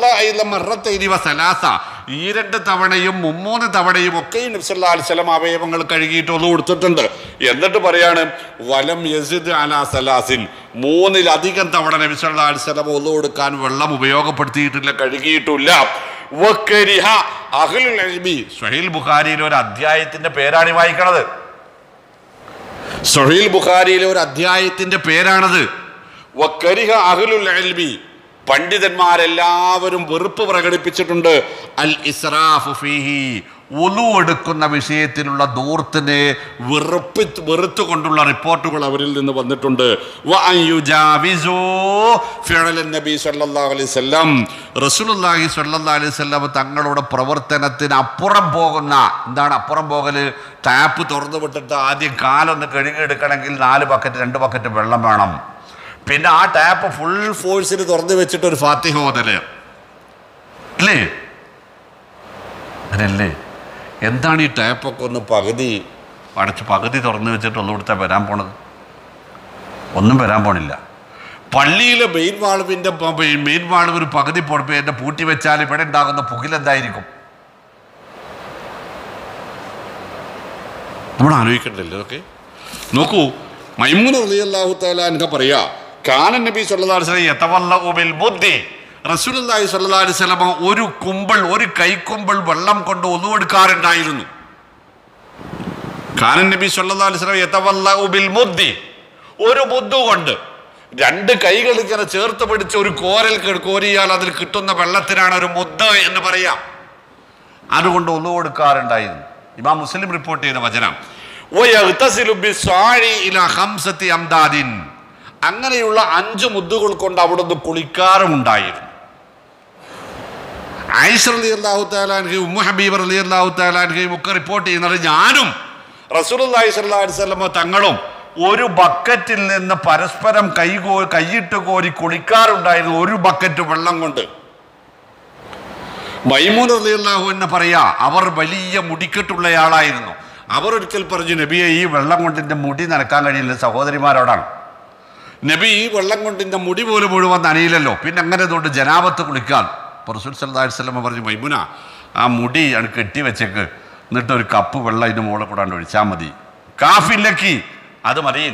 സലാസ ഈ രണ്ട് തവണയും മുമ്മൂന്ന് തവണയും ഒക്കെ ഈ നബ്സല്ലാ അലിസ്ലം അവയവങ്ങൾ കഴുകിയിട്ട് ഒന്ന് കൊടുത്തിട്ടുണ്ട് എന്നിട്ട് പറയാണ് വലം യസിദ് അലാ സലാസിൻ മൂന്നിലധികം തവണ നബിസല്ലാ അലിസ്ലം ഒന്ന് കൊടുക്കാൻ വെള്ളം ഉപയോഗപ്പെടുത്തിയിട്ടില്ല കഴുകിയിട്ടില്ല വക്കരിഹ അഹ്ലുൽ ഇൽമി. സ്വഹീൽ ബുഖാരിയിൽ ഒരു അധ്യായത്തിന്റെ പേരാണ് ഈ വായിക്കണത് സൊഹീൽ ബുഖാരിയിലെ ഒരു അധ്യായത്തിന്റെ പേരാണത് വക്കരിഹ അഹ്ലുൽ ഇൽമി പണ്ഡിതന്മാരെല്ലാവരും വെറുപ്പ് പ്രകടിപ്പിച്ചിട്ടുണ്ട് അൽ ഇസ്രാഫു ഫീഹി ഒലു എടുക്കുന്ന വിഷയത്തിലുള്ള ദൂർത്തിനെ വെറുപ്പി വെറുത്തുകൊണ്ടുള്ള റിപ്പോർട്ടുകൾ അവരിൽ നിന്ന് വന്നിട്ടുണ്ട് വ അൻ യുജാവിസൂ ഫിഅലൻ നബി സല്ലല്ലാഹു അലൈഹി വസല്ലം റസൂലുള്ളാഹി സ്വല്ലല്ലാഹു അലൈഹി വസല്ലം തങ്ങളുടെ പ്രവർത്തനത്തിന് അപ്പുറം പോകുന്ന എന്താണ് അപ്പുറം പോകല് ടാപ്പ് തുറന്നു വിട്ടിട്ട് ആദ്യം കാലൊന്ന് കഴുകിയെടുക്കണമെങ്കിൽ നാല് ബക്കറ്റ് രണ്ട് ബക്കറ്റ് വെള്ളം വേണം പിന്നെ ആ ടാപ്പ് ഫുൾ ഫോഴ്സിൽ തുറന്നു വെച്ചിട്ട് ഒരു ഫാത്തിഹ ഓതല് അല്ലേ അങ്ങനല്ലേ എന്താണ് ഈ ടാപ്പൊക്കെ ഒന്ന് പകുതി അടച്ച് പകുതി തുറന്നു വെച്ചിട്ട് ഒന്നും കൊടുത്താൽ വരാൻ പോണത് ഒന്നും വരാൻ പോണില്ല പള്ളിയിലെ മെയിൻ വാൾവിൻ്റെ മെയിൻ വാൾവ് ഒരു പകുതി പൊടുപ്പ് എൻ്റെ പൂട്ടി വെച്ചാൽ ഇവിടെ ഉണ്ടാകുന്ന പുകിലെന്തായിരിക്കും നമ്മൾ ആലോചിക്കണ്ടല്ലോ ഇതൊക്കെ നോക്കൂ മൈമൂന റളിയല്ലാഹു തആല അൻഹ പറയാ കാന നബി സല്ലല്ലാഹു അലൈഹി വസല്ലം യതവല്ലഉ ബിൽ ബുദ്ധി റസൂലുള്ളാഹി സ്വല്ലല്ലാഹു അലൈഹി വസല്ലം ഒരു കുമ്പിൾ ഒരു കൈക്കുമ്പിൾ വെള്ളം കൊണ്ട് ഒന്നുകൊടുക്കാറുണ്ടായിരുന്നു കാനൻ നബി സല്ലല്ലാഹു അലൈഹി വസല്ലം യതവല്ലഉ ബിൽ മുദ്ദി ഒരു മുദ്ദു കൊണ്ട് രണ്ട് കൈകൾ ഇങ്ങനെ ചേർത്ത് പിടിച്ച് ഒരു കോരൽ ക- കോരിയാൽ അതിൽ കിട്ടുന്ന വെള്ളത്തിനാണ് ഒരു മുദ്ദ എന്ന് പറയാം അതുകൊണ്ട് ഒന്നു കൊടുക്കാറുണ്ടായിരുന്നു ഇമാം മുസ്ലിം റിപ്പോർട്ട് ചെയ്ത വചനം വയഗ്തസിലു ബിസ്സാഴി ഇലാ ഖംസത്തി അംദാദിൻ. അങ്ങനെയുള്ള അഞ്ച് മുദ്ദുകൾ കൊണ്ട് അവിടുന്ന് കുളിക്കാറുമുണ്ടായിരുന്നു ആയിഷ അലി അള്ളാഹു താലാൻഹയും ഉമ്മു ഹബീബ് അലി അള്ളാഹു താലാൻഹയും ഒക്കെ റിപ്പോർട്ട് ചെയ്യുന്നത് ഞാനും റസൂലുള്ളാഹി സ്വല്ലല്ലാഹു അലൈഹി വസല്ലമ തങ്ങളും ഒരു ബക്കറ്റിൽ നിന്ന് പരസ്പരം കൈ കോ കൈയിട്ട് കോരി കുളിക്കാറുണ്ടായിരുന്നു ഒരു ബക്കറ്റ് വെള്ളം കൊണ്ട് മൈമൂൻ റളിയല്ലാഹു എന്ന് പറയാ അവർ വലിയ മുടിക്കെട്ടുള്ളയാളായിരുന്നു അവർ ഒരിക്കൽ പറഞ്ഞു നബിയെ ഈ വെള്ളം കൊണ്ടിൻ്റെ മുടി നനക്കാൻ കഴിയില്ല സഹോദരിമാരോടാണ് നബി ഈ വെള്ളം കൊണ്ടിൻ്റെ മുടി പോലും മുഴുവൻ നനയില്ലല്ലോ പിന്നെ അങ്ങനെ അതുകൊണ്ട് ജനാപത്ത് കുളിക്കാൻ അപ്പോൾ റസൂൽ സല്ലല്ലാഹു അലൈഹി വസല്ലം പറഞ്ഞു മൈമുന ആ മുടി ആണ് കെട്ടി വെച്ചേക്ക് എന്നിട്ട് ഒരു കപ്പ് വെള്ളം ഇതിൻ്റെ മുകളിൽ കൂടാണ്ട് ഒഴിച്ചാൽ മതി കാഫില്ലക്കി അത് മതി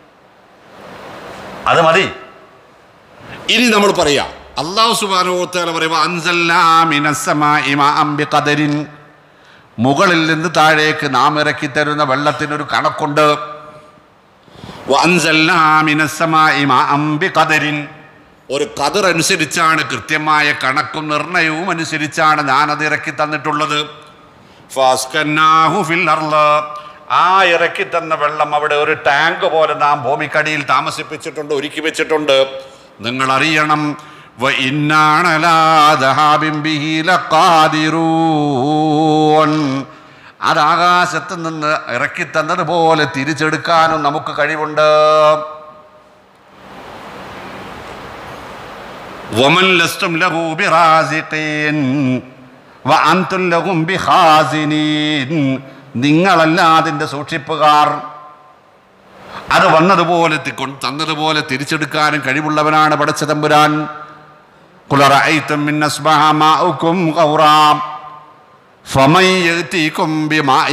അത് മതി ഇനി നമ്മൾ പറയാം അള്ളാഹു സുബാനോത്താല പറയുമ്പോൾ അൻസല്ലാ മിനസ്സമാഇ മാഅം ബിഖദരിൻ മുകളിൽ നിന്ന് താഴേക്ക് നാം ഇറക്കി തരുന്ന വെള്ളത്തിനൊരു കണക്കുണ്ട് വഅൻസൽനാ മിനസ്സമാഇ മാഅം ബിഖദരിൻ. ഒരു കതിർ അനുസരിച്ചാണ് കൃത്യമായ കണക്കും നിർണയവും അനുസരിച്ചാണ് ഞാൻ അത് ഇറക്കി തന്നിട്ടുള്ളത് ഫാസ്കന്നാഹു ഫിൽ അർള്. ആ ഇറക്കി തന്ന വെള്ളം അവിടെ ഒരു ടാങ്ക് പോലെ നാം ഭൂമിക്കടിയിൽ താമസിപ്പിച്ചിട്ടുണ്ട് ഒരുക്കി വെച്ചിട്ടുണ്ട് നിങ്ങൾ അറിയണം വ ഇന്നാണലാ ദഹാബിൻ ബിഹി ലഖാദിറൂൻ. അത് ആകാശത്ത് നിന്ന് ഇറക്കി തന്നതുപോലെ തിരിച്ചെടുക്കാനും നമുക്ക് കഴിവുണ്ട് വമൻ ലസ്തും ലഹു ബിറാസിഖീൻ വഅൻതും ലഹും ബിഖാസിനീൻ നിങ്ങളല്ല അതിൻ്റെ സൂക്ഷിപ്പുകാർ അത് വന്നതുപോലെ തി- കൊണ്ട് തന്നതുപോലെ തിരിച്ചെടുക്കാനും കഴിവുള്ളവനാണ് പടച്ചതമ്പുരാൻ قل رأيتم من أصبح ماؤكم غورا فمن يأتيكم بماء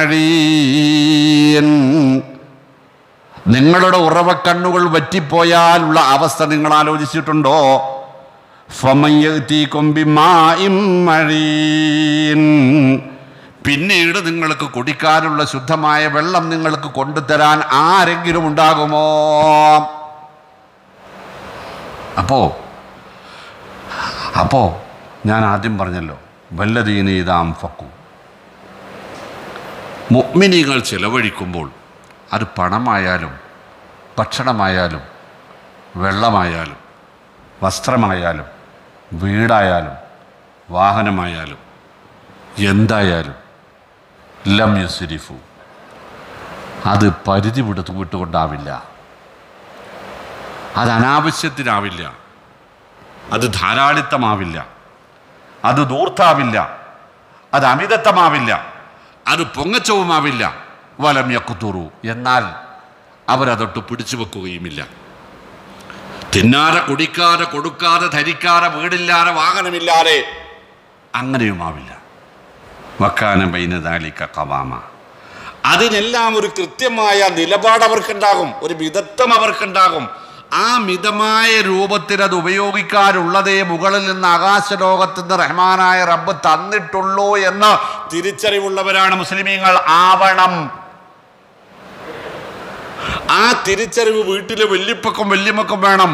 معين നിങ്ങളുടെ ഉറവക്കണ്ണുകൾ വറ്റിപ്പോയാലുള്ള അവസ്ഥ നിങ്ങൾ ആലോചിച്ചിട്ടുണ്ടോ فمن يأتيكم بماء معين പിന്നീട് നിങ്ങൾക്ക് കുടിക്കാനുള്ള ശുദ്ധമായ വെള്ളം നിങ്ങൾക്ക് കൊണ്ടുതരാൻ ആരെങ്കിലും ഉണ്ടാകുമോ അപ്പോ അപ്പോ ഞാൻ ആദ്യം പറഞ്ഞല്ലോ വല്ലതീനീതാം ഫക്കു മുഗ്മിനികൾ ചിലവഴിക്കുമ്പോൾ അത് പണമായാലും ഭക്ഷണമായാലും വെള്ളമായാലും വസ്ത്രമായാലും വീടായാലും വാഹനമായാലും എന്തായാലും ലം യുസുരിഫു അത് പരിധി വിട്ട് വിട്ടുകൊണ്ടാവില്ല അത് അനാവശ്യത്തിനാവില്ല അത് ധാരാളിത്തമാവില്ല അത് ദൂർത്താവില്ല അത് അമിതത്വമാവില്ല അത് പൊങ്ങച്ചവുമാവില്ല വലം യക്കുത്തൂറു എന്നാൽ അവരതൊട്ട് പിടിച്ചു വെക്കുകയുമില്ല തിന്നാതെ കുടിക്കാതെ കൊടുക്കാതെ ധരിക്കാതെ വീടില്ലാതെ വാഹനമില്ലാതെ അങ്ങനെയുമാവില്ല വക്കാന ബൈനദാലിക്ക കവാമ അതിനെല്ലാം ഒരു കൃത്യമായ നിലപാട് അവർക്കുണ്ടാകും ഒരു മിതത്വം അവർക്കുണ്ടാകും ആ മിതമായ രൂപത്തിൽ അത് ഉപയോഗിക്കാനുള്ളതേ മുകളിൽ നിന്ന് ആകാശലോകത്ത് നിന്ന് റഹ്മാനായ റബ്ബ് തന്നിട്ടുള്ളൂ എന്ന് തിരിച്ചറിവുള്ളവരാണ് മുസ്ലിമീങ്ങൾ ആവണം ആ തിരിച്ചറിവ് വീട്ടിലെ വല്യപ്പക്കും വല്യമ്മക്കും വേണം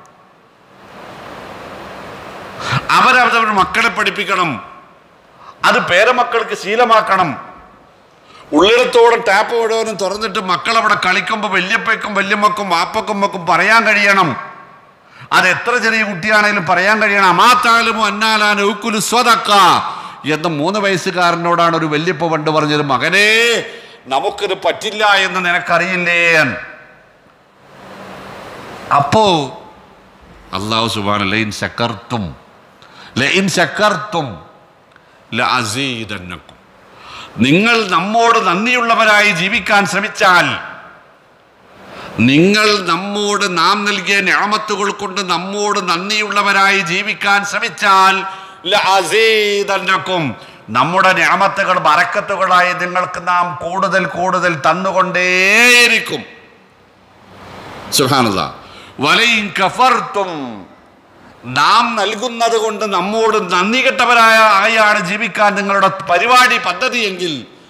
അവരവരുടെ മക്കളെ പഠിപ്പിക്കണം അത് പേരമക്കൾക്ക് ശീലമാക്കണം ഉള്ളിടത്തോളം ടാപ്പ് മുഴുവനും തുറന്നിട്ട് മക്കളവിടെ കളിക്കുമ്പോൾ വല്യപ്പയ്ക്കും വല്യമ്മക്കും വാപ്പക്കും മക്കും പറയാൻ കഴിയണം അത് എത്ര ചെറിയ കുട്ടിയാണെങ്കിലും പറയാൻ കഴിയണം അമാത്താലും അന്നാലാൻ ഊക്കുലു സ്വതക്ക എന്ന് മൂന്ന് വയസ്സുകാരനോടാണ് ഒരു വല്യപ്പ പണ്ട് പറഞ്ഞത് മകനേ നമുക്കിത് പറ്റില്ല എന്ന് നിനക്കറിയില്ലേ അപ്പോ അള്ളാഹു സുബാൻ ലൈൻ ശക്കർത്തും ലൈൻ ശക്കർത്തും ലഅസീദന്നക്കും നിങ്ങൾ നമ്മോട് നന്ദിയുള്ളവരായി ജീവിക്കാൻ ശ്രമിച്ചാൽ നിങ്ങൾ നമ്മോട് നാം നൽകിയ ഞാമത്തുകൾ കൊണ്ട് നമ്മോട് നന്ദിയുള്ളവരായി ജീവിക്കാൻ ശ്രമിച്ചാൽ ലഅസീദന്നക്കും നമ്മുടെ ഞാമത്തുകൾ ബറക്കത്തുകളായി നിങ്ങൾക്ക് നാം കൂടുതൽ കൂടുതൽ തന്നുകൊണ്ടേയിരിക്കും സുഹാനത വലയും കഫർത്തും നാം നൽകുന്നത് കൊണ്ട് നമ്മോട് നന്ദി കെട്ടവരായ ആയാണ് ജീവിക്കാൻ നിങ്ങളുടെ പരിപാടി പദ്ധതിയെങ്കിൽ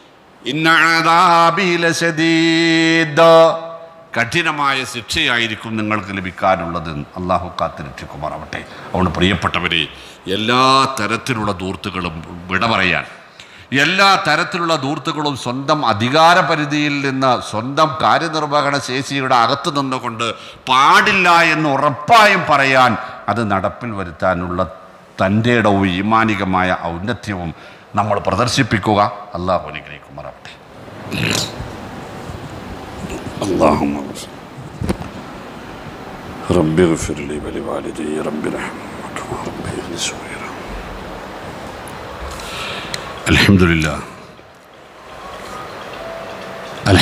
ഇന്നീദ് കഠിനമായ ശിക്ഷയായിരിക്കും നിങ്ങൾക്ക് ലഭിക്കാനുള്ളത് അള്ളാഹു കാത്തിരക്ഷിക്കുമാറാവട്ടെ അതുകൊണ്ട് പ്രിയപ്പെട്ടവരെ എല്ലാ തരത്തിലുള്ള ദൂർത്തുകളും വിട പറയാൻ എല്ലാ തരത്തിലുള്ള ദൂർത്തുകളും സ്വന്തം അധികാര പരിധിയിൽ നിന്ന് സ്വന്തം കാര്യനിർവഹണ ശേഷിയുടെ അകത്ത് നിന്നുകൊണ്ട് പാടില്ല എന്ന് ഉറപ്പായും പറയാൻ അത് നടപ്പിൽ വരുത്താനുള്ള തൻ്റെ ഇടവും ഈമാനികമായ ഔന്നത്യവും നമ്മൾ പ്രദർശിപ്പിക്കുക അള്ളാഹു അനുഗ്രഹിക്കുമാറാവട്ടെ اللهم رب اغفر لي ولوالدي رب ارحمهما كما ربياني صغيرا الحمد لله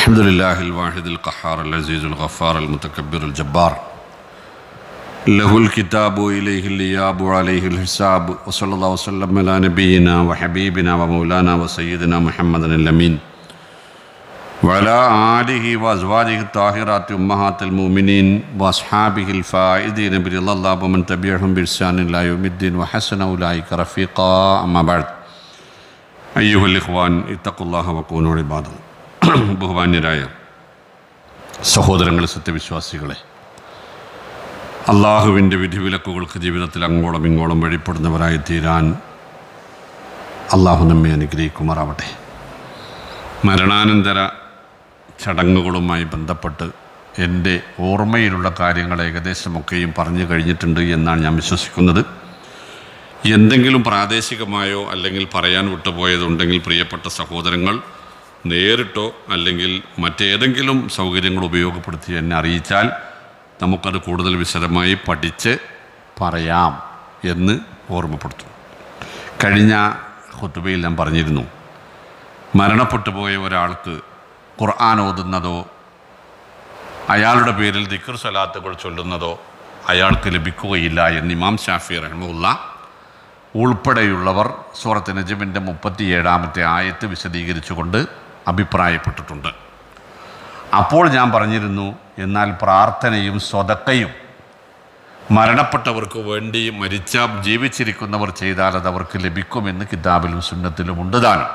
الحمد لله الواحد القهار العزيز الغفار المتكبر الجبار له الكتاب إليه الإياب وعليه الحساب وصلى الله وسلم على نبينا وحبيبنا ومولانا وسيدنا محمد الأمين وعلى آله وأزواجه الطاهرات أمهات المؤمنين وأصحابه الفائزين برضا الله ومن تبعهم بإحسان إلى يوم الدين وحسن أولئك رفيقا أما بعد أيها الإخوان اتقوا الله وكونوا عبادا ബഹുമാന്യരായ സഹോദരങ്ങളെ സത്യവിശ്വാസികളെ അള്ളാഹുവിൻ്റെ വിധിവിലക്കുകൾക്ക് ജീവിതത്തിൽ അങ്ങോളം ഇങ്ങോളം വഴിപ്പെടുന്നവരായി തീരാൻ അള്ളാഹു നമ്മെ അനുഗ്രഹിക്കുമാറാവട്ടെ മരണാനന്തര ചടങ്ങുകളുമായി ബന്ധപ്പെട്ട് എൻ്റെ ഓർമ്മയിലുള്ള കാര്യങ്ങൾ ഏകദേശമൊക്കെയും പറഞ്ഞു കഴിഞ്ഞിട്ടുണ്ട് എന്നാണ് ഞാൻ വിശ്വസിക്കുന്നത് എന്തെങ്കിലും പ്രാദേശികമായോ അല്ലെങ്കിൽ പറയാൻ വിട്ടുപോയതുണ്ടെങ്കിൽ പ്രിയപ്പെട്ട സഹോദരങ്ങൾ നേരിട്ടോ അല്ലെങ്കിൽ മറ്റേതെങ്കിലും സൗകര്യങ്ങൾ ഉപയോഗപ്പെടുത്തി എന്നെ അറിയിച്ചാൽ നമുക്കത് കൂടുതൽ വിശദമായി പഠിച്ച് പറയാം എന്ന് ഓർമ്മപ്പെടുത്തും കഴിഞ്ഞ ഹുത്തുബയിൽ ഞാൻ പറഞ്ഞിരുന്നു മരണപ്പെട്ടു പോയ ഒരാൾക്ക് ഖുർആൻ ഓതുന്നതോ അയാളുടെ പേരിൽ ദിക്കർ സ്വലാത്തുകൾ ചൊല്ലുന്നതോ അയാൾക്ക് ലഭിക്കുകയില്ല എന്ന് ഇമാം ഷാഫി റഹ്മുള്ള ഉൾപ്പെടെയുള്ളവർ സൂറത്ത് നജമിൻ്റെ മുപ്പത്തിയേഴാമത്തെ ആയത്ത് വിശദീകരിച്ചുകൊണ്ട് അഭിപ്രായപ്പെട്ടിട്ടുണ്ട് അപ്പോൾ ഞാൻ പറഞ്ഞിരുന്നു എന്നാൽ പ്രാർത്ഥനയും സ്വതക്കയും മരണപ്പെട്ടവർക്ക് വേണ്ടി മരിച്ച ജീവിച്ചിരിക്കുന്നവർ ചെയ്താൽ അത് അവർക്ക് ലഭിക്കുമെന്ന് കിതാബിലും സുന്നത്തിലും ഉണ്ട് താനും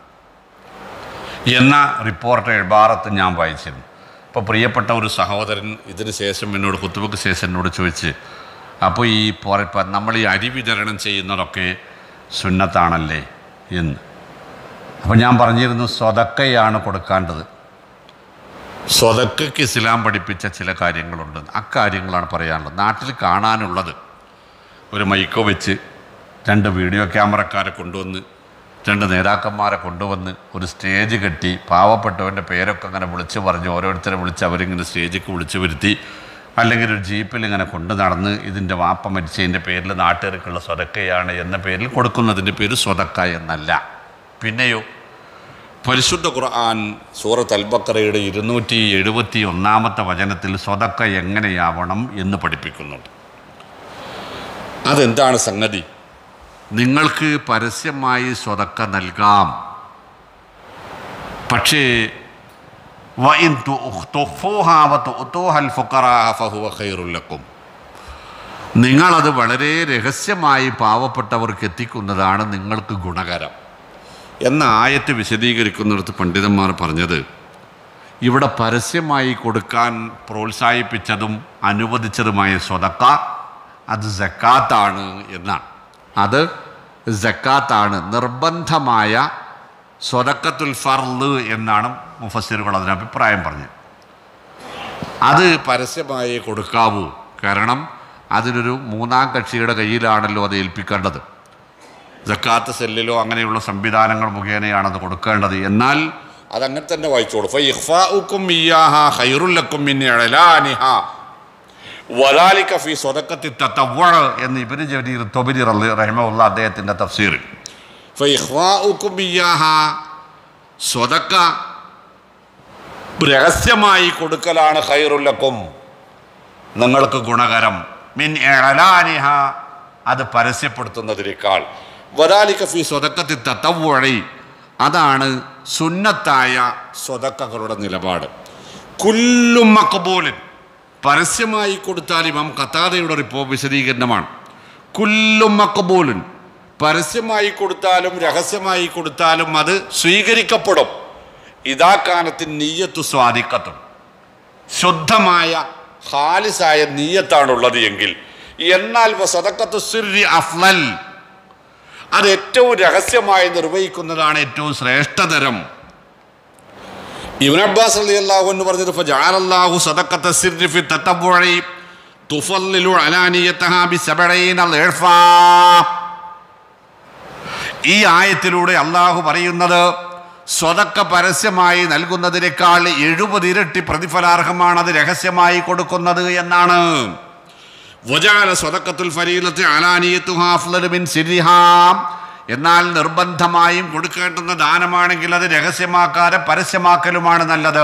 എന്ന റിപ്പോർട്ട് എഴുപാറത്ത് ഞാൻ വായിച്ചിരുന്നു അപ്പോൾ പ്രിയപ്പെട്ട ഒരു സഹോദരൻ ഇതിന് ശേഷം എന്നോട് കുത്തുബക്ക് ശേഷം എന്നോട് ചോദിച്ച് അപ്പോൾ ഈ പോര ഇപ്പം നമ്മൾ ഈ അരി വിതരണം ചെയ്യുന്നതൊക്കെ സുന്നത്താണല്ലേ എന്ന് അപ്പോൾ ഞാൻ പറഞ്ഞിരുന്നു സ്വതക്കയാണ് കൊടുക്കേണ്ടത് സ്വതക്കയ്ക്ക് ഇസ്ലാം പഠിപ്പിച്ച ചില കാര്യങ്ങളുണ്ട് അക്കാര്യങ്ങളാണ് പറയാനുള്ളത് നാട്ടിൽ കാണാനുള്ളത് ഒരു മൈക്കോ വെച്ച് രണ്ട് വീഡിയോ ക്യാമറക്കാരെ കൊണ്ടുവന്ന് രണ്ട് നേതാക്കന്മാരെ കൊണ്ടുവന്ന് ഒരു സ്റ്റേജ് കെട്ടി പാവപ്പെട്ടവൻ്റെ പേരൊക്കെ അങ്ങനെ വിളിച്ച് പറഞ്ഞ് ഓരോരുത്തരെ വിളിച്ച് അവരിങ്ങനെ സ്റ്റേജിലേക്ക് വിളിച്ച് വരുത്തി അല്ലെങ്കിൽ ഒരു ജീപ്പിൽ ഇങ്ങനെ കൊണ്ടു നടന്ന് ഇതിൻ്റെ വാപ്പ മരിച്ചതിൻ്റെ പേരിൽ നാട്ടുകാർക്കുള്ള സ്വതക്കയാണ് എന്ന പേരിൽ കൊടുക്കുന്നതിൻ്റെ പേര് സ്വതക്ക എന്നല്ല പിന്നെയോ പരിശുദ്ധ ഖുർആൻ സൂറത്ത് അൽബക്കറയുടെ ഇരുന്നൂറ്റി എഴുപത്തി ഒന്നാമത്തെ വചനത്തിൽ സ്വതക്ക എങ്ങനെയാവണം എന്ന് പഠിപ്പിക്കുന്നുണ്ട് അതെന്താണ് സംഗതി നിങ്ങൾക്ക് പരസ്യമായി സ്വതക്ക നൽകാം പക്ഷേ വഇൻ തുഖ്തുഫൂഹാ വതുഅതൂഹൽ ഫുഖറാ ഫഹുവ ഖൈറുൽ ലക്കും നിങ്ങളത് വളരെ രഹസ്യമായി പാവപ്പെട്ടവർക്ക് എത്തിക്കുന്നതാണ് നിങ്ങൾക്ക് ഗുണകരം എന്ന ആയത്ത് വിശദീകരിക്കുന്നിടത്ത് പണ്ഡിതന്മാർ പറഞ്ഞത് ഇവിടെ പരസ്യമായി കൊടുക്കാൻ പ്രോത്സാഹിപ്പിച്ചതും അനുവദിച്ചതുമായ സ്വതക്ക അത് ജക്കാത്താണ് എന്നാണ് അത് ജക്കാത്താണ് നിർബന്ധമായ സ്വതക്കത്തുൽ ഫർല് എന്നാണ് മുഫസ്സിറുകൾ അതിന് അഭിപ്രായം പറഞ്ഞത് അത് പരസ്യമായി കൊടുക്കാവൂ കാരണം അതിനൊരു മൂന്നാം കക്ഷിയുടെ കയ്യിലാണല്ലോ അത് ഏൽപ്പിക്കേണ്ടത് ജക്കാത്ത് സെല്ലിലോ അങ്ങനെയുള്ള സംവിധാനങ്ങൾ മുഖേനയാണ് അത് കൊടുക്കേണ്ടത് എന്നാൽ അതങ്ങനെ തന്നെ വായിച്ചോളൂ ഫൈഖ്ഫാഉക്കും ഇയ്യാഹ ഖൈറുല്ലക്കും മിൻ ഇഅലാനിഹ വദാലിക ഫീ സ്വതക്കത്തി തതവ്വഅ എന്ന് ഇബ്നു ജരീർ തൊബരി റഹിമഹുള്ള അദ്ദേഹത്തിൻ്റെ തഫ്സീറിൽ ഫൈഖ്ഫാഉക്കും ഇയ്യാഹ സ്വതക്ക രഹസ്യമായി കൊടുക്കലാണ് ഖൈറുല്ലക്കും നിങ്ങൾക്ക് ഗുണകരം മിൻ ഇഅലാനിഹ അത് പരസ്യപ്പെടുത്തുന്നതിനേക്കാൾ വദാലിക ഫീ സ്വതക്കത്തി തതവ്വഅ അതാണ് സുന്നത്തായ സ്വതക്കകളുടെ നിലപാട് കുല്ലും മക്ബൂലിൻ പരസ്യമായി കൊടുത്താൽ ഇമാം കത്താദയുടെ റിപ്പോ വിശദീകരണമാണ് കുല്ലും മക്ബൂലിൻ പരസ്യമായി കൊടുത്താലും രഹസ്യമായി കൊടുത്താലും അത് സ്വീകരിക്കപ്പെടും ഇതാക്കാനത്തിന് നീയത്തു സ്വാധിക്കത്തും ശുദ്ധമായ ഹാലിസായ നീയത്താണുള്ളത് എങ്കിൽ എന്നാൽ സദക്കത്ത് സിറി അഫ്ലൽ അത് ഏറ്റവും രഹസ്യമായി നിർവഹിക്കുന്നതാണ് ഏറ്റവും ശ്രേഷ്ഠതരം ഇബ്ൻ അബ്ബാസ് അലി അള്ളാഹു എന്ന് പറഞ്ഞത് ഫജഅലല്ലാഹു സദഖത്ത സിർരി ഫി തതവ്വുഇ തുഫല്ലിലു അലാനിയതഹാ ബി സബഈന ളിർഫാ ഈ ആയത്തിലൂടെ അള്ളാഹു പറയുന്നത് സ്വതക്ക പരസ്യമായി നൽകുന്നതിനേക്കാൾ എഴുപത് ഇരട്ടി പ്രതിഫലാർഹമാണ് അത് രഹസ്യമായി കൊടുക്കുന്നത് എന്നാണ് വജാല സ്വതക്കത്തുൽ ഫരീലത്തെ അലാനിയത്തുഹാ അഫ്ളലു മിൻ സിരിഹാ എന്നാൽ നിർബന്ധമായും കൊടുക്കേണ്ടുന്ന ദാനമാണെങ്കിൽ അത് രഹസ്യമാക്കാതെ പരസ്യമാക്കലുമാണ് നല്ലത്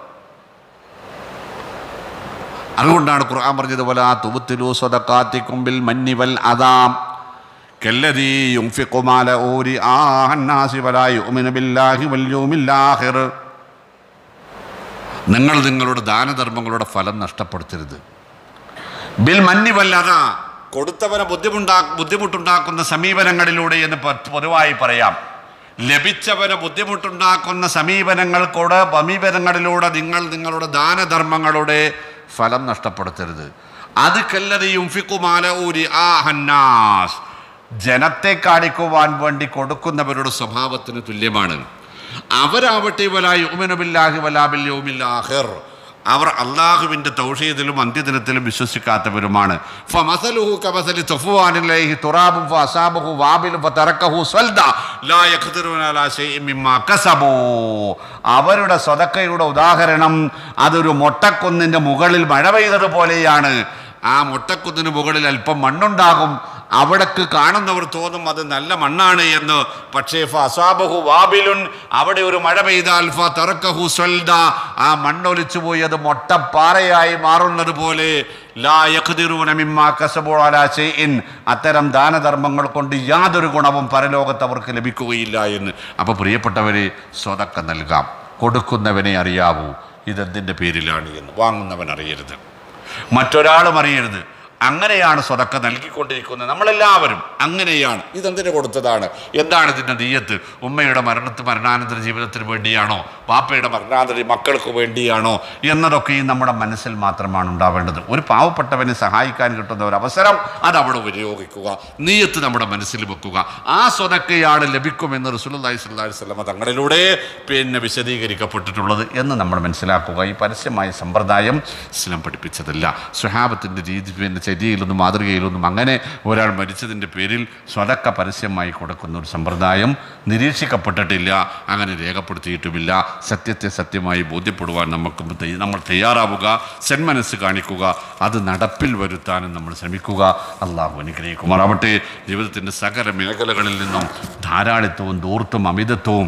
അതുകൊണ്ടാണ് ഖുർആൻ പറഞ്ഞതുപോലെ ആ തുബുത്തിലു സ്വതക്കാത്തിക്കുമ്പിൽ മന്നിവൽ അതാം കല്ലദീ യുൻഫിഖു മാല ഊരി ആഹന്നാസി വലാ യുഅ്മിനു ബില്ലാഹി വൽ യൗമിൽ ആഖിർ നിങ്ങൾ നിങ്ങളുടെ ദാനധർമ്മങ്ങളുടെ ഫലം നഷ്ടപ്പെടുത്തരുത് ബിൽ മന്നി വല്ലാത കൊടുത്തവനെ ബുദ്ധിമുണ്ടാ ബുദ്ധിമുട്ടുണ്ടാക്കുന്ന സമീപനങ്ങളിലൂടെ എന്ന് പ- പൊതുവായി പറയാം ലഭിച്ചവന് ബുദ്ധിമുട്ടുണ്ടാക്കുന്ന സമീപനങ്ങൾക്കൂടെ സമീപനങ്ങളിലൂടെ നിങ്ങൾ നിങ്ങളുടെ ദാനധർമ്മങ്ങളുടെ ഫലം നഷ്ടപ്പെടുത്തരുത് അത് കല്ലതയും ഫിക്കുമാല ഊരി ആ ഹന്നാസ് ജനത്തെ കാണിക്കുവാൻ വേണ്ടി കൊടുക്കുന്നവരുടെ സ്വഭാവത്തിന് തുല്യമാണ് അവരാവട്ടെ വലായി ഉമനുബില്ലാഹി വലാബിൽ യൗമില്ലാഹിർ അവർ അള്ളാഹുവിൻ്റെ തൗഷീദിലും അന്ത്യദിനത്തിലും വിശ്വസിക്കാത്തവരുമാണ് ഫമസലുഹു കമസലി സഫ്വാനിലൈഹി തുറാബും ഫഅസാബഹു വാബിലും ഫതറക്കഹു സ്വൽദ ലാ യഖ്ദിറൂന അലാ ശൈഇൻ മിമ്മാ കസബൂ അവരുടെ സ്വതക്കയുടെ ഉദാഹരണം അതൊരു മൊട്ടക്കുന്നിൻ്റെ മുകളിൽ മഴ പെയ്തതുപോലെയാണ് ആ മൊട്ടക്കുന്നിന് മുകളിൽ അല്പം മണ്ണുണ്ടാകും അവിടക്ക് കാണുന്നവർ തോന്നും അത് നല്ല മണ്ണാണ് എന്ന് പക്ഷേ ഫസാബഹു വാബിലുൻ അവിടെ ഒരു മഴ പെയ്താൽ ഫ തറക്കഹു സ്വൽദ ആ മണ്ണൊലിച്ചു പോയി അത് മൊട്ടപ്പാറയായി മാറുന്നത് പോലെ ലാ യഖ്ദിറൂന മിമ്മാ കസബൂ അലാ ശൈഇൻ അത്തരം ദാനധർമ്മങ്ങൾ കൊണ്ട് യാതൊരു ഗുണവും പരലോകത്ത് അവർക്ക് ലഭിക്കുകയില്ല എന്ന് അപ്പോൾ പ്രിയപ്പെട്ടവരെ സ്വതക്ക നൽകാം കൊടുക്കുന്നവനെ അറിയാവൂ ഇതെന്തിൻ്റെ പേരിലാണ് എന്ന് വാങ്ങുന്നവൻ അറിയരുത് മറ്റൊരാളും അറിയരുത് അങ്ങനെയാണ് സ്വതക്ക നൽകിക്കൊണ്ടിരിക്കുന്നത് നമ്മളെല്ലാവരും അങ്ങനെയാണ് ഇതെന്തിനു കൊടുത്തതാണ് എന്താണ് ഇതിൻ്റെ നീയത്ത് ഉമ്മയുടെ മരണത്ത് മരണാനന്തര ജീവിതത്തിന് വേണ്ടിയാണോ പാപ്പയുടെ മരണാനന്തര മക്കൾക്ക് വേണ്ടിയാണോ എന്നതൊക്കെയും നമ്മുടെ മനസ്സിൽ മാത്രമാണ് ഉണ്ടാവേണ്ടത് ഒരു പാവപ്പെട്ടവനെ സഹായിക്കാൻ കിട്ടുന്ന ഒരു അവസരം അത് അവിടെ വിനിയോഗിക്കുക നീയത്ത് നമ്മുടെ മനസ്സിൽ വെക്കുക ആ സ്വതക്കയാണ് ലഭിക്കുമെന്ന് റസൂലുള്ളാഹി സ്വല്ലല്ലാഹി അലൈഹി വസല്ലമ തങ്ങളിലൂടെ പിന്നെ വിശദീകരിക്കപ്പെട്ടിട്ടുള്ളത് എന്ന് നമ്മൾ മനസ്സിലാക്കുക ഈ പരസ്യമായ സമ്പ്രദായം ഇസ്ലാം പഠിപ്പിച്ചതല്ല സുഹാബത്തിൻ്റെ രീതി പിന്നെ ചര്യയിലൊന്നും മാതൃകയിലൊന്നും അങ്ങനെ ഒരാൾ മരിച്ചതിൻ്റെ പേരിൽ സ്വതക്ക പരസ്യമായി കൊടുക്കുന്ന ഒരു സമ്പ്രദായം നിരീക്ഷിക്കപ്പെട്ടിട്ടില്ല അങ്ങനെ രേഖപ്പെടുത്തിയിട്ടുമില്ല സത്യത്തെ സത്യമായി ബോധ്യപ്പെടുവാൻ നമുക്ക് തയ്യ- നമ്മൾ തയ്യാറാവുക സന്മനസ് കാണിക്കുക അത് നടപ്പിൽ വരുത്താനും നമ്മൾ ശ്രമിക്കുക അള്ളാഹു അനുഗ്രഹിക്കുമാറാവട്ടെ ജീവിതത്തിൻ്റെ സകല മേഖലകളിൽ നിന്നും ധാരാളിത്വവും ദൂർത്തും അമിതത്വവും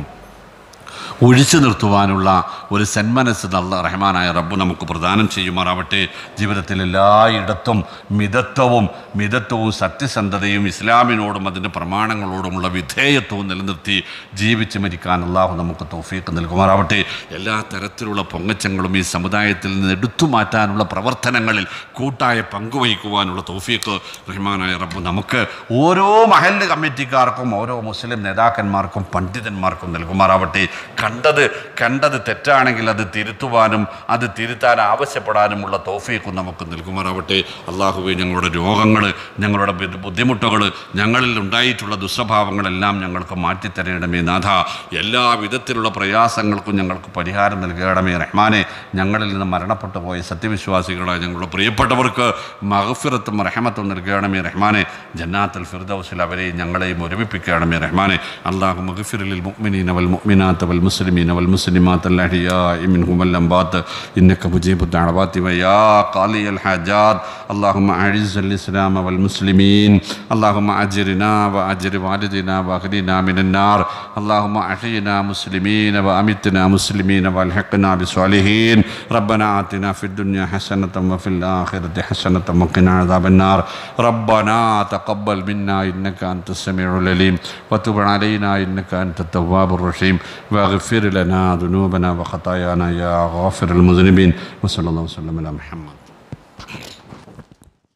ഒഴിച്ചു നിർത്തുവാനുള്ള ഒരു സന്മനസ് നല്ല റഹ്മാനായ റബ്ബ് നമുക്ക് പ്രദാനം ചെയ്യുമാറാവട്ടെ ജീവിതത്തിൽ എല്ലായിടത്തും മിതത്വവും മിതത്വവും സത്യസന്ധതയും ഇസ്ലാമിനോടും അതിൻ്റെ പ്രമാണങ്ങളോടുമുള്ള വിധേയത്വവും നിലനിർത്തി ജീവിച്ച് മരിക്കാൻ അള്ളാഹു നമുക്ക് തോഫീക്ക് നൽകുമാറാവട്ടെ എല്ലാ തരത്തിലുള്ള പൊങ്ങച്ചങ്ങളും ഈ സമുദായത്തിൽ നിന്ന് എടുത്തു മാറ്റാനുള്ള പ്രവർത്തനങ്ങളിൽ കൂട്ടായ പങ്കുവഹിക്കുവാനുള്ള തോഫീക്ക് റഹ്മാനായ റബ്ബ് നമുക്ക് ഓരോ മഹല്ല് കമ്മിറ്റിക്കാർക്കും ഓരോ മുസ്ലിം നേതാക്കന്മാർക്കും പണ്ഡിതന്മാർക്കും നൽകുമാറാവട്ടെ കണ്ടത് കണ്ടത് തെറ്റാണെങ്കിൽ അത് തിരുത്തുവാനും അത് തിരുത്താൻ ആവശ്യപ്പെടാനുമുള്ള തോഫീക്കും നമുക്ക് നൽകുമാറാവട്ടെ അള്ളാഹുവെ ഞങ്ങളുടെ രോഗങ്ങൾ ഞങ്ങളുടെ ബു- ബുദ്ധിമുട്ടുകൾ ഞങ്ങളിൽ ഉണ്ടായിട്ടുള്ള ദുസ്വഭാവങ്ങളെല്ലാം ഞങ്ങൾക്ക് മാറ്റിത്തരയണമേ നാഥ എല്ലാ വിധത്തിലുള്ള പ്രയാസങ്ങൾക്കും ഞങ്ങൾക്ക് പരിഹാരം നൽകണമേ റഹ്മാനെ ഞങ്ങളിൽ നിന്ന് മരണപ്പെട്ടു പോയ സത്യവിശ്വാസികളായ ഞങ്ങളുടെ പ്രിയപ്പെട്ടവർക്ക് മഹഫിറത്തും റഹമത്തും നൽകണമേ റഹ്മാനെ ജന്നാത്തുൽ ഫിർദൗസിൽ അവരെയും ഞങ്ങളെയും ഒരുമിപ്പിക്കണമേ റഹ്മാനെ അള്ളാഹു മഹഫിറിൽ മുഅ്മിനീന വൽ മുഅ്മിനാത്ത് വൽ മുസ്ലിമീന വൽ മുസ്ലിമാത്ത് الأحياء منهم والأموات إنك مجيب الدعوات ويا قاضي الحاجات اللهم أعز الإسلام والمسلمين اللهم أجرنا وأجر والدنا وأغننا من النار اللهم أحينا مسلمين وأمتنا مسلمين والحقنا بالصالحين ربنا آتنا في الدنيا حسنة وفي الآخرة حسنة وقنا عذاب النار ربنا تقبل منا إنك أنت السميع العليم وتب علينا إنك أنت التواب الرحيم واغفر لنا ذنوبنا وخطايانا يا غافر المذنبين وصلى الله وسلم على محمد